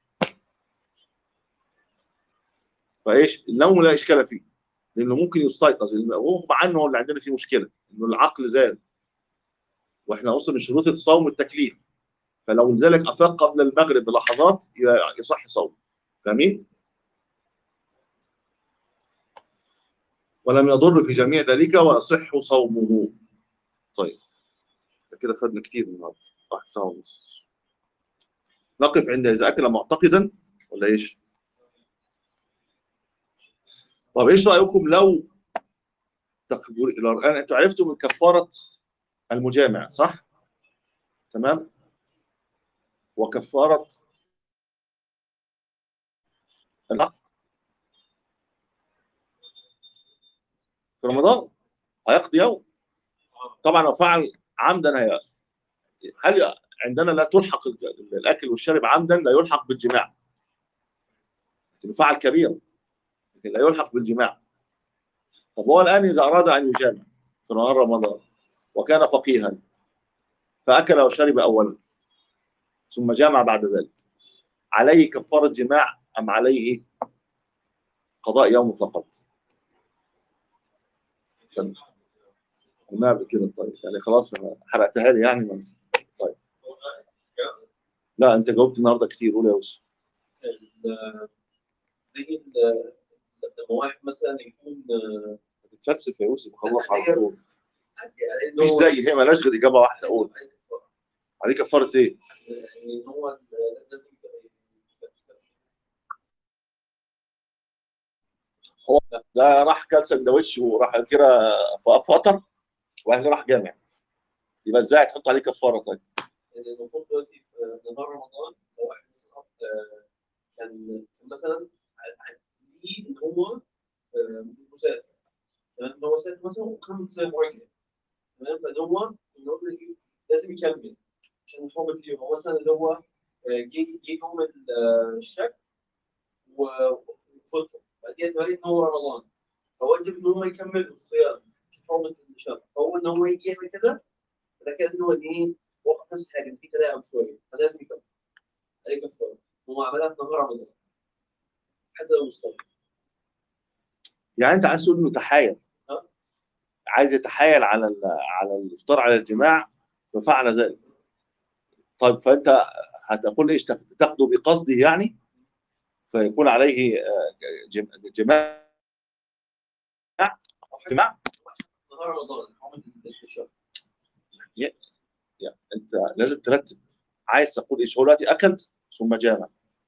فايش النوم لا اشكال فيه لانه ممكن يستيقظ المغمى عنه هو اللي عندنا فيه مشكله انه العقل زاد واحنا اصلا من شروط الصوم التكليف فلو لذلك افاق قبل المغرب بلحظات يصح صوم فاهمين؟ ولم يضر في جميع ذلك ويصح صومه طيب ده كده خدنا كتير النهارده واحد ساعه ونص نقف عند اذا اكل معتقدا ولا ايش؟ طب ايش رايكم لو تخبر الان انتوا عرفتوا من كفاره المجامع صح؟ تمام؟ وكفاره العقد في رمضان هيقضي يوم طبعا لو فعل عمدا هي هل عندنا لا تلحق الاكل والشرب عمدا لا يلحق بالجماع لكن فعل كبير لكن لا يلحق بالجماع طب هو الان اذا اراد ان يجامع في نهار رمضان وكان فقيها فاكل وشرب اولا ثم جامع بعد ذلك عليه كفاره جماع ام عليه قضاء يوم فقط قلنا قبل كده طيب يعني خلاص انا حرقتها لي يعني ما. طيب لا انت جاوبت النهارده كتير قول يا يوسف ال- زي ال- لما واحد مثلا يكون آه، هتتفلسف يا يوسف خلص على طول يعني إن مفيش هو- زي هي مالهاش غير اجابه واحده قول عليه كفاره ايه؟ يعني ان هو لازم ده راح كل سندوتش وراح كده فطر وبعد كده راح جامع يبقى ازاي هتحط عليه كفاره طيب؟ يعني المفروض دلوقتي في نهار رمضان سواء واحد مثلا آه، كان كان مثلا ليه ان هو آه، مسافر تمام ان هو سافر مثلا وكان مسافر ورجع تمام فان هو ان هو إيه، لازم يكمل عشان يحوم فيه هو مثلا اللي هو آه، جه جه يوم ال- آه، الشك وفطر بعدين تلاقي ان هو رمضان فواجب ان هو يكمل الصيام مش حرمه الشهر فهو ان هو يجي يعمل كده ده كده ان هو ايه وقف نفس الحاجه في تلاعب شويه فلازم يكمل عليه كفاره هو عملها في نهار رمضان حتى لو مش صايم يعني انت عايز تقول انه تحايل أه. عايز يتحايل على ال- على الافطار على الجماع ففعل ذلك طيب فانت هتقول ايش تاخده بقصده يعني فيكون عليه آه، جم- جماع جماع نهار رمضان حرمه الشهر يعني انت لازم ترتب عايز تقول ايش هو دلوقتي اكلت ثم جامع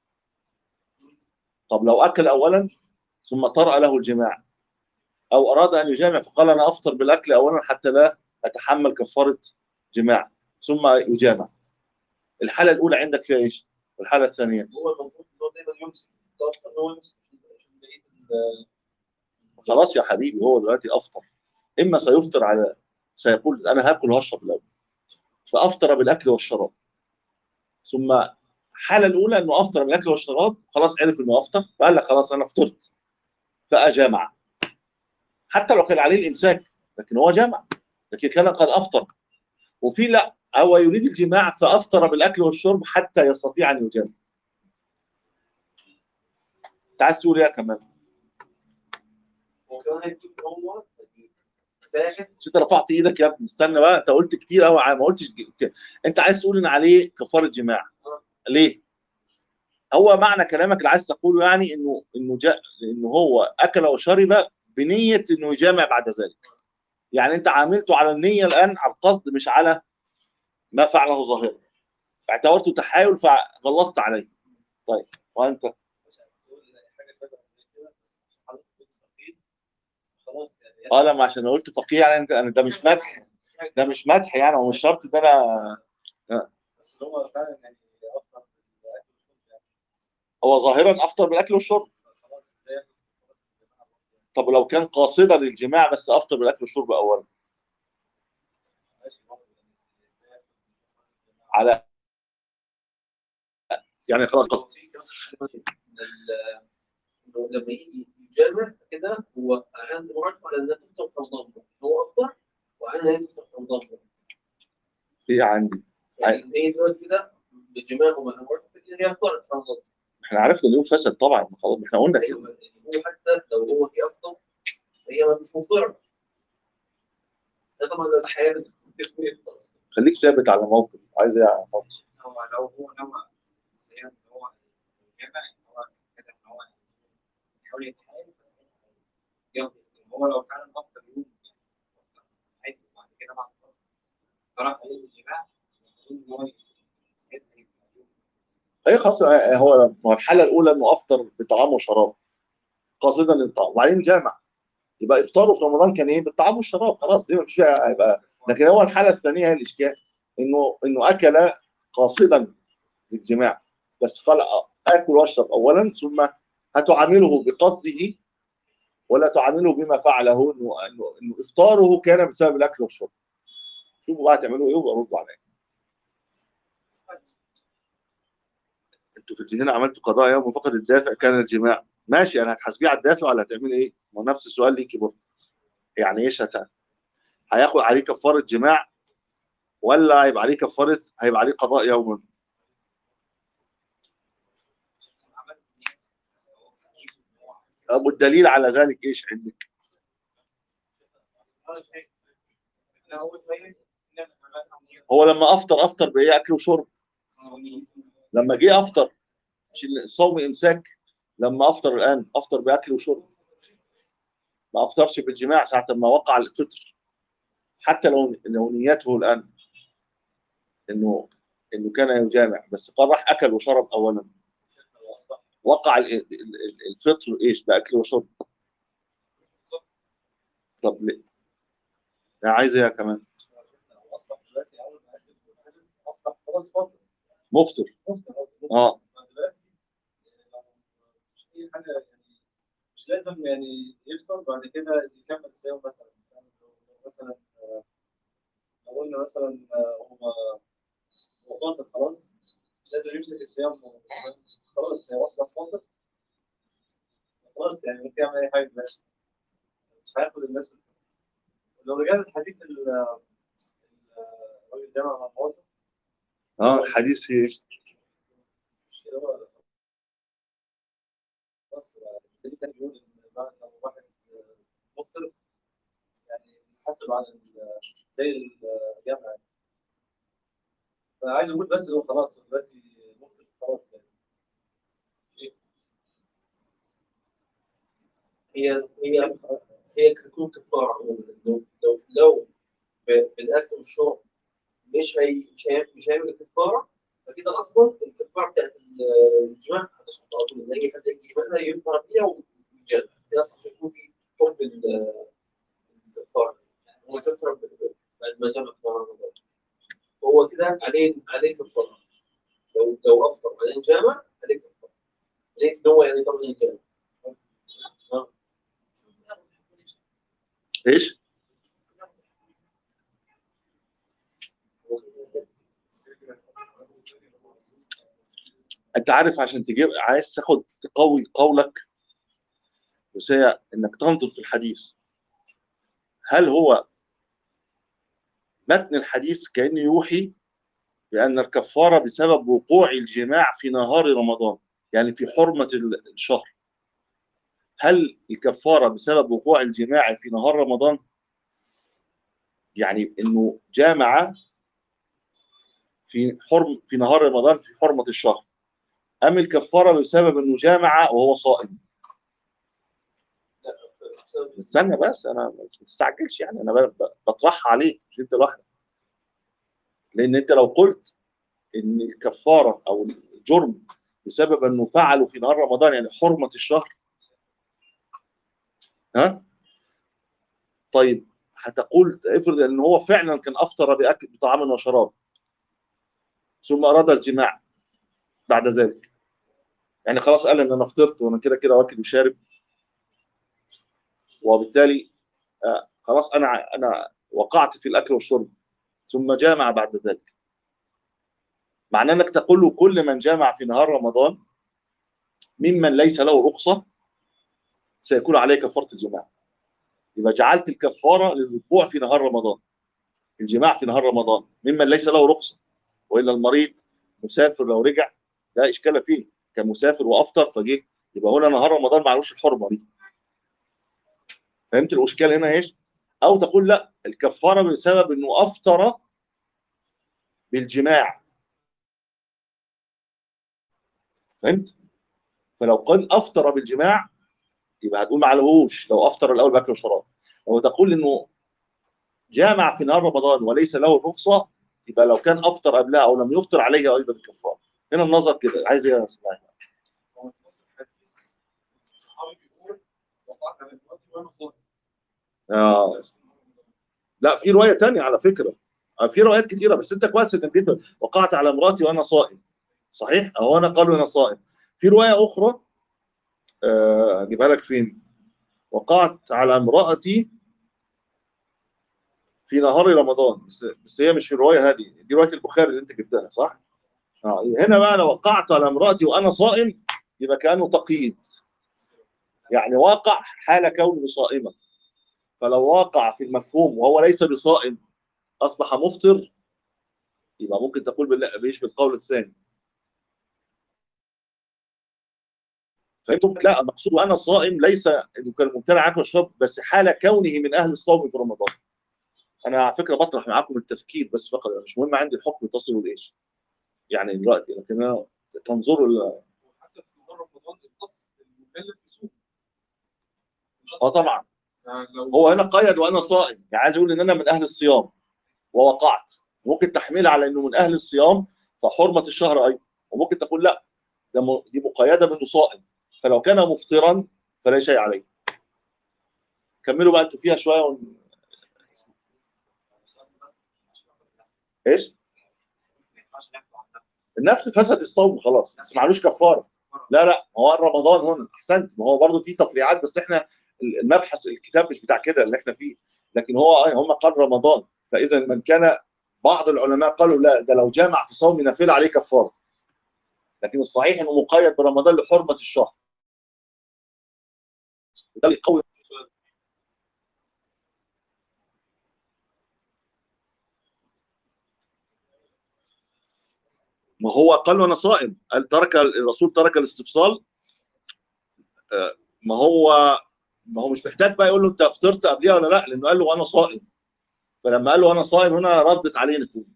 طب لو اكل اولا ثم طرأ له الجماع او اراد ان يجامع فقال انا افطر بالاكل اولا حتى لا اتحمل كفاره جماع ثم يجامع الحاله الاولى عندك فيها ايش والحاله الثانيه هو المفروض ان هو دايما يمسك الافطر ان هو يمسك عشان بقيه ال- خلاص يا حبيبي هو دلوقتي افطر اما سيفطر على سيقول انا هاكل وهشرب الاول فافطر بالاكل والشراب ثم الحاله الاولى انه افطر بالاكل والشراب خلاص عرف انه افطر فقال لك خلاص انا فطرت فاجامع حتى لو كان عليه الامساك لكن هو جامع لكن كان قد افطر وفي لا هو يريد الجماع فافطر بالاكل والشرب حتى يستطيع ان يجامع انت عايز تقول ايه كمان هو كمان هيكون هو ساحر مش انت رفعت ايدك يا ابني استنى بقى انت قلت كتير قوي ما قلتش ج- انت عايز تقول ان عليه كفاره جماع ليه؟ هو معنى كلامك اللي عايز تقوله يعني انه انه جاء انه هو اكل وشرب بنيه انه يجامع بعد ذلك. يعني انت عاملته على النيه الان على القصد مش على ما فعله ظاهرا. اعتبرته تحايل فغلظت عليه. طيب وانت عشان تقول حاجه شبه كده بس حضرتك كنت فقير خلاص يعني اه لما عشان أنا قلت فقيه يعني انت أنا ده مش مدح ده مش مدح يعني هو مش شرط ان انا بس اللي هو فعلا يعني افضل بالاكل والشرب يعني هو ظاهرا افطر بالاكل والشرب. خلاص ازاي ياخد كفارة الجماعة برضه؟ طب لو كان قاصدا للجماع بس افطر بالاكل والشرب اولا ماشي برضه يعني ازاي ياخد كفارة الجماعة؟ على يعني خلاص قصد في كمان حاجة من ال- إنه لما يجي يجامع كده هو عنده معرفة على انها تفطر في رمضان هو افطر وعلى انها تفطر في رمضان هي عندي يعني هي دلوقتي كده بالجماع ومع معرفة ان هي افطرت في رمضان احنا عرفنا اليوم فسد طبعا خلاص احنا قلنا كده ايوه يعني هو حتى لو هو في افطر هي مش مفطرة ده طبعا ده الحياة بتفطر أصلاً. خليك ثابت على موقف عايز ايه على موقف هو لو هو نوى الصيام اللي هو الجمع ان هو كده ان هو يحاول يتحايل بس ياخد هو لو فعلا افضل يوم عادي وبعد كده بعد فتره طرح عليه الجماع اظن ان هو ساعتها يبقى يوم هي خلاص اه، هو ما هو الحاله الاولى انه افطر بطعام وشراب قاصدا للطعام وبعدين جامع يبقى افطاره في رمضان كان ايه بالطعام والشراب خلاص دي مفيش فيها هيبقى لكن هو الحاله الثانيه هي الاشكال انه انه اكل قاصدا للجماع بس قال اه، اكل واشرب اولا ثم هتعامله بقصده ولا تعامله بما فعله انه انه, إنه افطاره كان بسبب الاكل والشرب شوفوا بقى تعملوا ايه وردوا عليا انتوا في هنا عملتوا قضاء يوم فقد الدافع كان الجماع ماشي انا هتحاسبيه على الدافع ولا هتعمل ايه؟ ما هو نفس السؤال ليكي برضه يعني ايش هت... هياخد عليه كفاره جماع ولا هيبقى عليه كفاره هيبقى عليه قضاء يوم عمل نية بس هو فقير إن هو عايز طب والدليل على ذلك ايش عندك؟ هذا شيء لا هو شوية إنما عملها نية هو لما افطر افطر بايه اكل وشرب لما جه افطر مش الصوم امساك لما افطر الان افطر باكل وشرب ما افطرش بالجماع ساعه ما وقع الفطر حتى لو لو نيته الان انه انه كان يجامع بس قال راح اكل وشرب اولا وقع ال- ال- ال- الفطر ايش باكل وشرب طب ليه؟ يعني عايز ايه كمان اصبح دلوقتي اول ما اكل والفجر اصبح خلاص فتره مفطر مفطر قصدي. اه دلوقتي لو مش في حاجه يعني مش لازم يعني يفطر بعد كده يكمل الصيام مثلا يعني لو لو مثلا آه، لو قلنا مثلا آه، هو هو فاطر خلاص مش لازم يمسك الصيام خلاص هو اصبح فاطر خلاص يعني ممكن يعمل اي حاجه بس مش هياخد النفس لو رجعنا الحديث ال- ال- الراجل ده مع مراته اه الحديث فيه ايش؟ خلاص الدليل تاني بيقول ان بعد لو واحد مفطر يعني يحاسب على ال- زي الجامعه فعايز اقول بس هو خلاص هو دلوقتي مفطر خلاص يعني هي هي هي كتكون كفاره عموما لو لو لو ب- بالاكل والشرب مش هي مش هي مش هيعمل كفاره فكده اصلا الكفاره بتاعت ال- الجماع هتسقط على طول لان اي حد يجي يعملها ينفع فيها ويجامع كده اصلا مش هيكون في حب ال- الكفاره يعني هو كفر ب- ب- بعد ما جمع في رمضان هو كده عليه عليه كفاره لو لو افطر بعدين جامع عليه كفاره عليه ان هو يعني طبعا الجامع ايش؟ انت عارف عشان تجيب عايز تاخد تقوي قولك بس هي انك تنظر في الحديث هل هو متن الحديث كانه يوحي بان الكفاره بسبب وقوع الجماع في نهار رمضان يعني في حرمه ال- الشهر هل الكفاره بسبب وقوع الجماع في نهار رمضان يعني انه جامع في حرم في نهار رمضان في حرمه الشهر ام الكفاره بسبب انه جامع وهو صائم استنى بس انا ما تستعجلش يعني انا ب- ب- بطرحها عليك مش انت لوحدك لان انت لو قلت ان الكفاره او الجرم بسبب انه فعله في نهار رمضان يعني حرمه الشهر ها طيب هتقول افرض ان هو فعلا كان افطر باكل بطعام وشراب ثم اراد الجماع بعد ذلك يعني خلاص قال ان انا فطرت وانا كده كده واكل وشارب وبالتالي آه، خلاص انا انا وقعت في الاكل والشرب ثم جامع بعد ذلك معناه انك تقول له كل من جامع في نهار رمضان ممن ليس له رخصه سيكون عليه كفاره الجماع يبقى جعلت الكفاره للوقوع في نهار رمضان الجماع في نهار رمضان ممن ليس له رخصه والا المريض مسافر لو رجع لا اشكال فيه كان مسافر وافطر فجه يبقى هنا نهار رمضان معلوش الحرمه دي فهمت الاشكال هنا ايش؟ او تقول لا الكفاره بسبب انه افطر بالجماع فهمت؟ فلو قال افطر بالجماع يبقى هتقول ما عليهوش لو افطر الاول باكل وشراب لو تقول انه جامع في نهار رمضان وليس له الرخصه يبقى لو كان افطر قبلها او لم يفطر عليه ايضا الكفاره هنا النظر كده عايز ايه يا سماعي هو في نص الحديث الصحابي بيقول وقعت على مراتي وانا صائم آه. لا في روايه تانية على فكره آه، في روايات كتيره بس انت كويس انك جيت وقعت على مراتي وانا صائم صحيح او انا قالوا انا صائم في روايه اخرى آه، اجيبها لك فين وقعت على امراتي في نهار رمضان بس, بس هي مش في الروايه هذه دي روايه البخاري اللي انت جبتها صح آه. هنا بقى لو وقعت على امراتي وانا صائم يبقى كانه تقييد يعني واقع حال كونه صائما فلو واقع في المفهوم وهو ليس بصائم اصبح مفطر يبقى ممكن تقول بالله بيشبه القول الثاني فهمتم؟ لا المقصود وانا صائم ليس انه كان ممتنع عن الشرب بس حال كونه من اهل الصوم في رمضان. انا على فكره بطرح معاكم التفكير بس فقط يعني مش مهم عندي الحكم تصلوا لايش. يعني دلوقتي لكن انا تنظروا ل- وحتى في نهار رمضان النص المكلف يصوم اه طبعا لو هو هنا قيد وانا صائم يعني عايز يقول ان انا من اهل الصيام ووقعت ممكن تحملها على انه من اهل الصيام فحرمه الشهر ايضا وممكن تقول لا ده م- دي مقيده بانه صائم فلو كان مفطرا فلا شيء عليه. كملوا بقى انتوا فيها شويه ون... ايش؟ النفل فسد الصوم خلاص بس معلوش كفاره لا لا ما هو رمضان هنا احسنت ما هو برضه في تفريعات بس احنا المبحث الكتاب مش بتاع كده اللي احنا فيه لكن هو هم قال رمضان فاذا من كان بعض العلماء قالوا لا ده لو جامع في صوم نافله عليه كفاره لكن الصحيح انه مقيد برمضان لحرمه الشهر وده اللي يقوي ما هو قال وانا صائم قال ترك الرسول ترك الاستفصال آه، ما هو ما هو مش محتاج بقى يقول له انت فطرت قبلها ولا لا لانه قال له وانا صائم فلما قال له انا صائم هنا ردت عليه نكون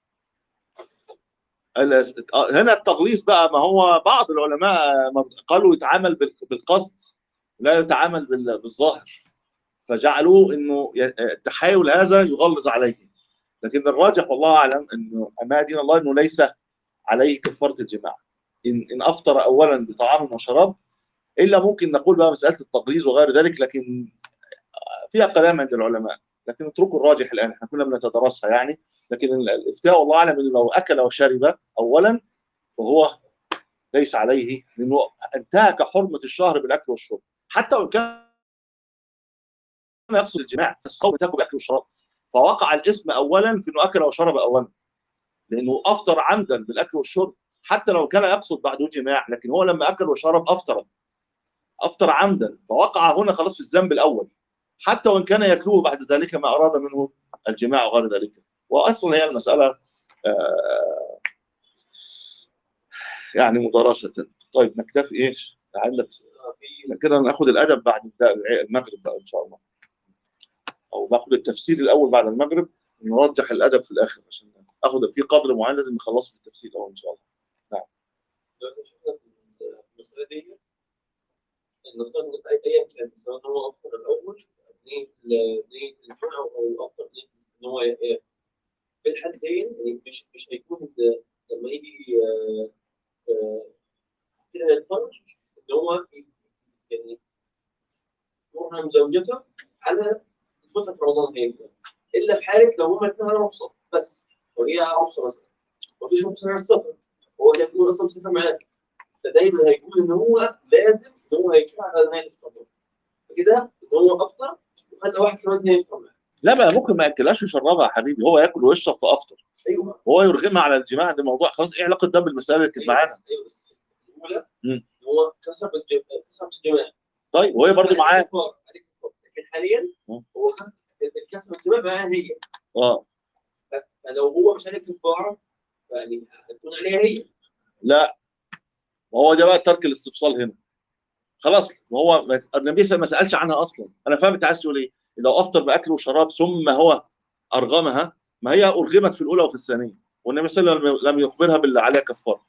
ال- آه، هنا التغليظ بقى ما هو بعض العلماء قالوا يتعامل بال- بالقصد لا يتعامل بال- بالظاهر فجعلوه انه ي- التحايل هذا يغلظ عليه لكن الراجح والله اعلم انه امام دين الله انه ليس عليه كفاره الجماع ان ان افطر اولا بطعام وشراب الا ممكن نقول بقى مساله التغليظ وغير ذلك لكن فيها كلام عند العلماء لكن اتركوا الراجح الان احنا كنا بنتدرسها يعني لكن ال- الافتاء والله اعلم انه لو اكل وشرب اولا فهو ليس عليه لانه انتهك حرمه الشهر بالاكل والشرب حتى وان كان يقصد الجماع الصوم انتهكه بالاكل والشراب فوقع الاسم اولا في انه اكل وشرب اولا لانه افطر عمدا بالاكل والشرب حتى لو كان يقصد بعده جماع لكن هو لما اكل وشرب افطر افطر عمدا فوقع هنا خلاص في الذنب الاول حتى وان كان يتلوه بعد ذلك ما اراد منه الجماع وغير ذلك واصلا هي المساله آه، يعني مدرسه طيب نكتفي ايش؟ عندك كده ناخد الادب بعد المغرب بقى ان شاء الله او باخد التفسير الاول بعد المغرب ونرجح الادب في الاخر عشان اخد في قدر معين لازم نخلصه في التفسير الاول ان شاء الله دلوقتي شفنا في المسألة دي نفترض إن أي- أيا كان سواء هو أفطر الأول نية ال- نية الجمعة أو أفطر نية إن هو ي- في الحالتين يعني مش مش هيكون ال- لما يجي آه، آه، كده هيضطر إن هو ي- يعني يرهم زوجته على الفترة في رمضان هينفع إلا في حالة لو هما اتنين على رخصة بس وهي على رخصة مثلا مفيش رخصة على السفر هو هيكون أصلا مسافر معاك فدايما هيقول ان هو لازم ان هو هيكون على نهايه الافطار كده ان هو افطر وخلى واحد كمان يفطر معاه لا بقى ممكن ما ياكلهاش ويشربها يا حبيبي هو ياكل ويشرب فافطر ايوه وهو يرغمها على الجماع ده موضوع خلاص ايه علاقه ده بالمساله اللي كانت ايوه معانا بس ايوه بس الاولى مم. ان هو كسر الج- كسر الجماع طيب وهي برضه معاه عليك كفارة، عليك كفارة. لكن حاليا مم. هو خد الكسر الجماع معاه هي اه فلو هو مش عليك كفاره يعني هتكون عليها هي لا وهو ده بقى ترك الاستفصال هنا خلاص وهو ما- النبي صلى الله عليه وسلم ما سالش عنها اصلا انا فاهم انت عايز تقول ايه لو افطر باكل وشراب ثم هو ارغمها ما هي ارغمت في الاولى وفي الثانيه والنبي صلى الله عليه وسلم لم يخبرها باللي عليها كفاره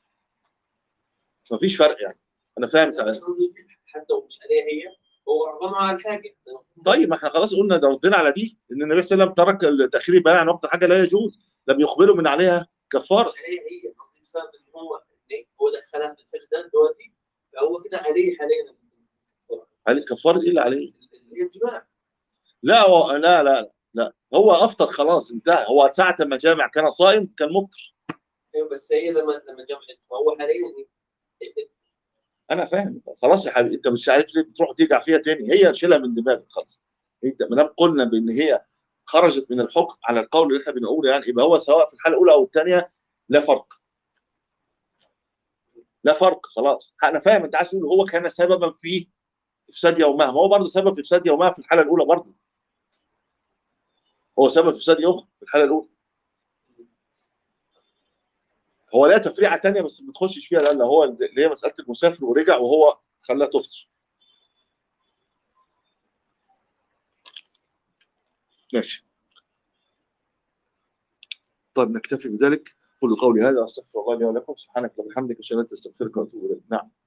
ما فيش فرق يعني انا فاهم انت أنا عايز بس قصدي حتى لو مش عليها هي هو رغمها على الحاجه طيب ما احنا خلاص قلنا ده ردينا على دي ان النبي صلى الله عليه وسلم ترك تاخير البيان عن وقت حاجه لا يجوز لم يخبره من عليها كفاره مش عليها هي قصدي بسبب ان هو إن هو دخلها في الفعل ده دلوقتي فهو كده عليه حاليا عليه كفاره ايه اللي عليه؟ اللي هي الجماع لا هو لا لا لا هو افطر خلاص انتهى هو ساعه ما جامع كان صائم كان مفطر ايوه بس هي لما لما جمعت فهو حاليا يعني انا فاهم خلاص يا حبيبي انت مش عارف ليه بتروح ترجع فيها تاني هي شيلها من دماغك خلاص انت ما دام قلنا بان هي خرجت من الحكم على القول اللي احنا بنقوله يعني يبقى هو سواء في الحاله الاولى او الثانيه لا فرق لا فرق خلاص انا فاهم انت عايز تقول هو كان سببا في افساد يومها ما هو برضه سبب في افساد يومها في الحاله الاولى برضه هو سبب في افساد يومها في الحاله الاولى هو لا تفريعه ثانيه بس ما تخشش فيها لان هو اللي هي مساله المسافر ورجع وهو خلاها تفطر ماشي طيب نكتفي بذلك قولوا قولي هذا استغفر الله لي ولكم سبحانك اللهم وبحمدك اشهد ان لا اله الا انت استغفرك واتوب اليك نعم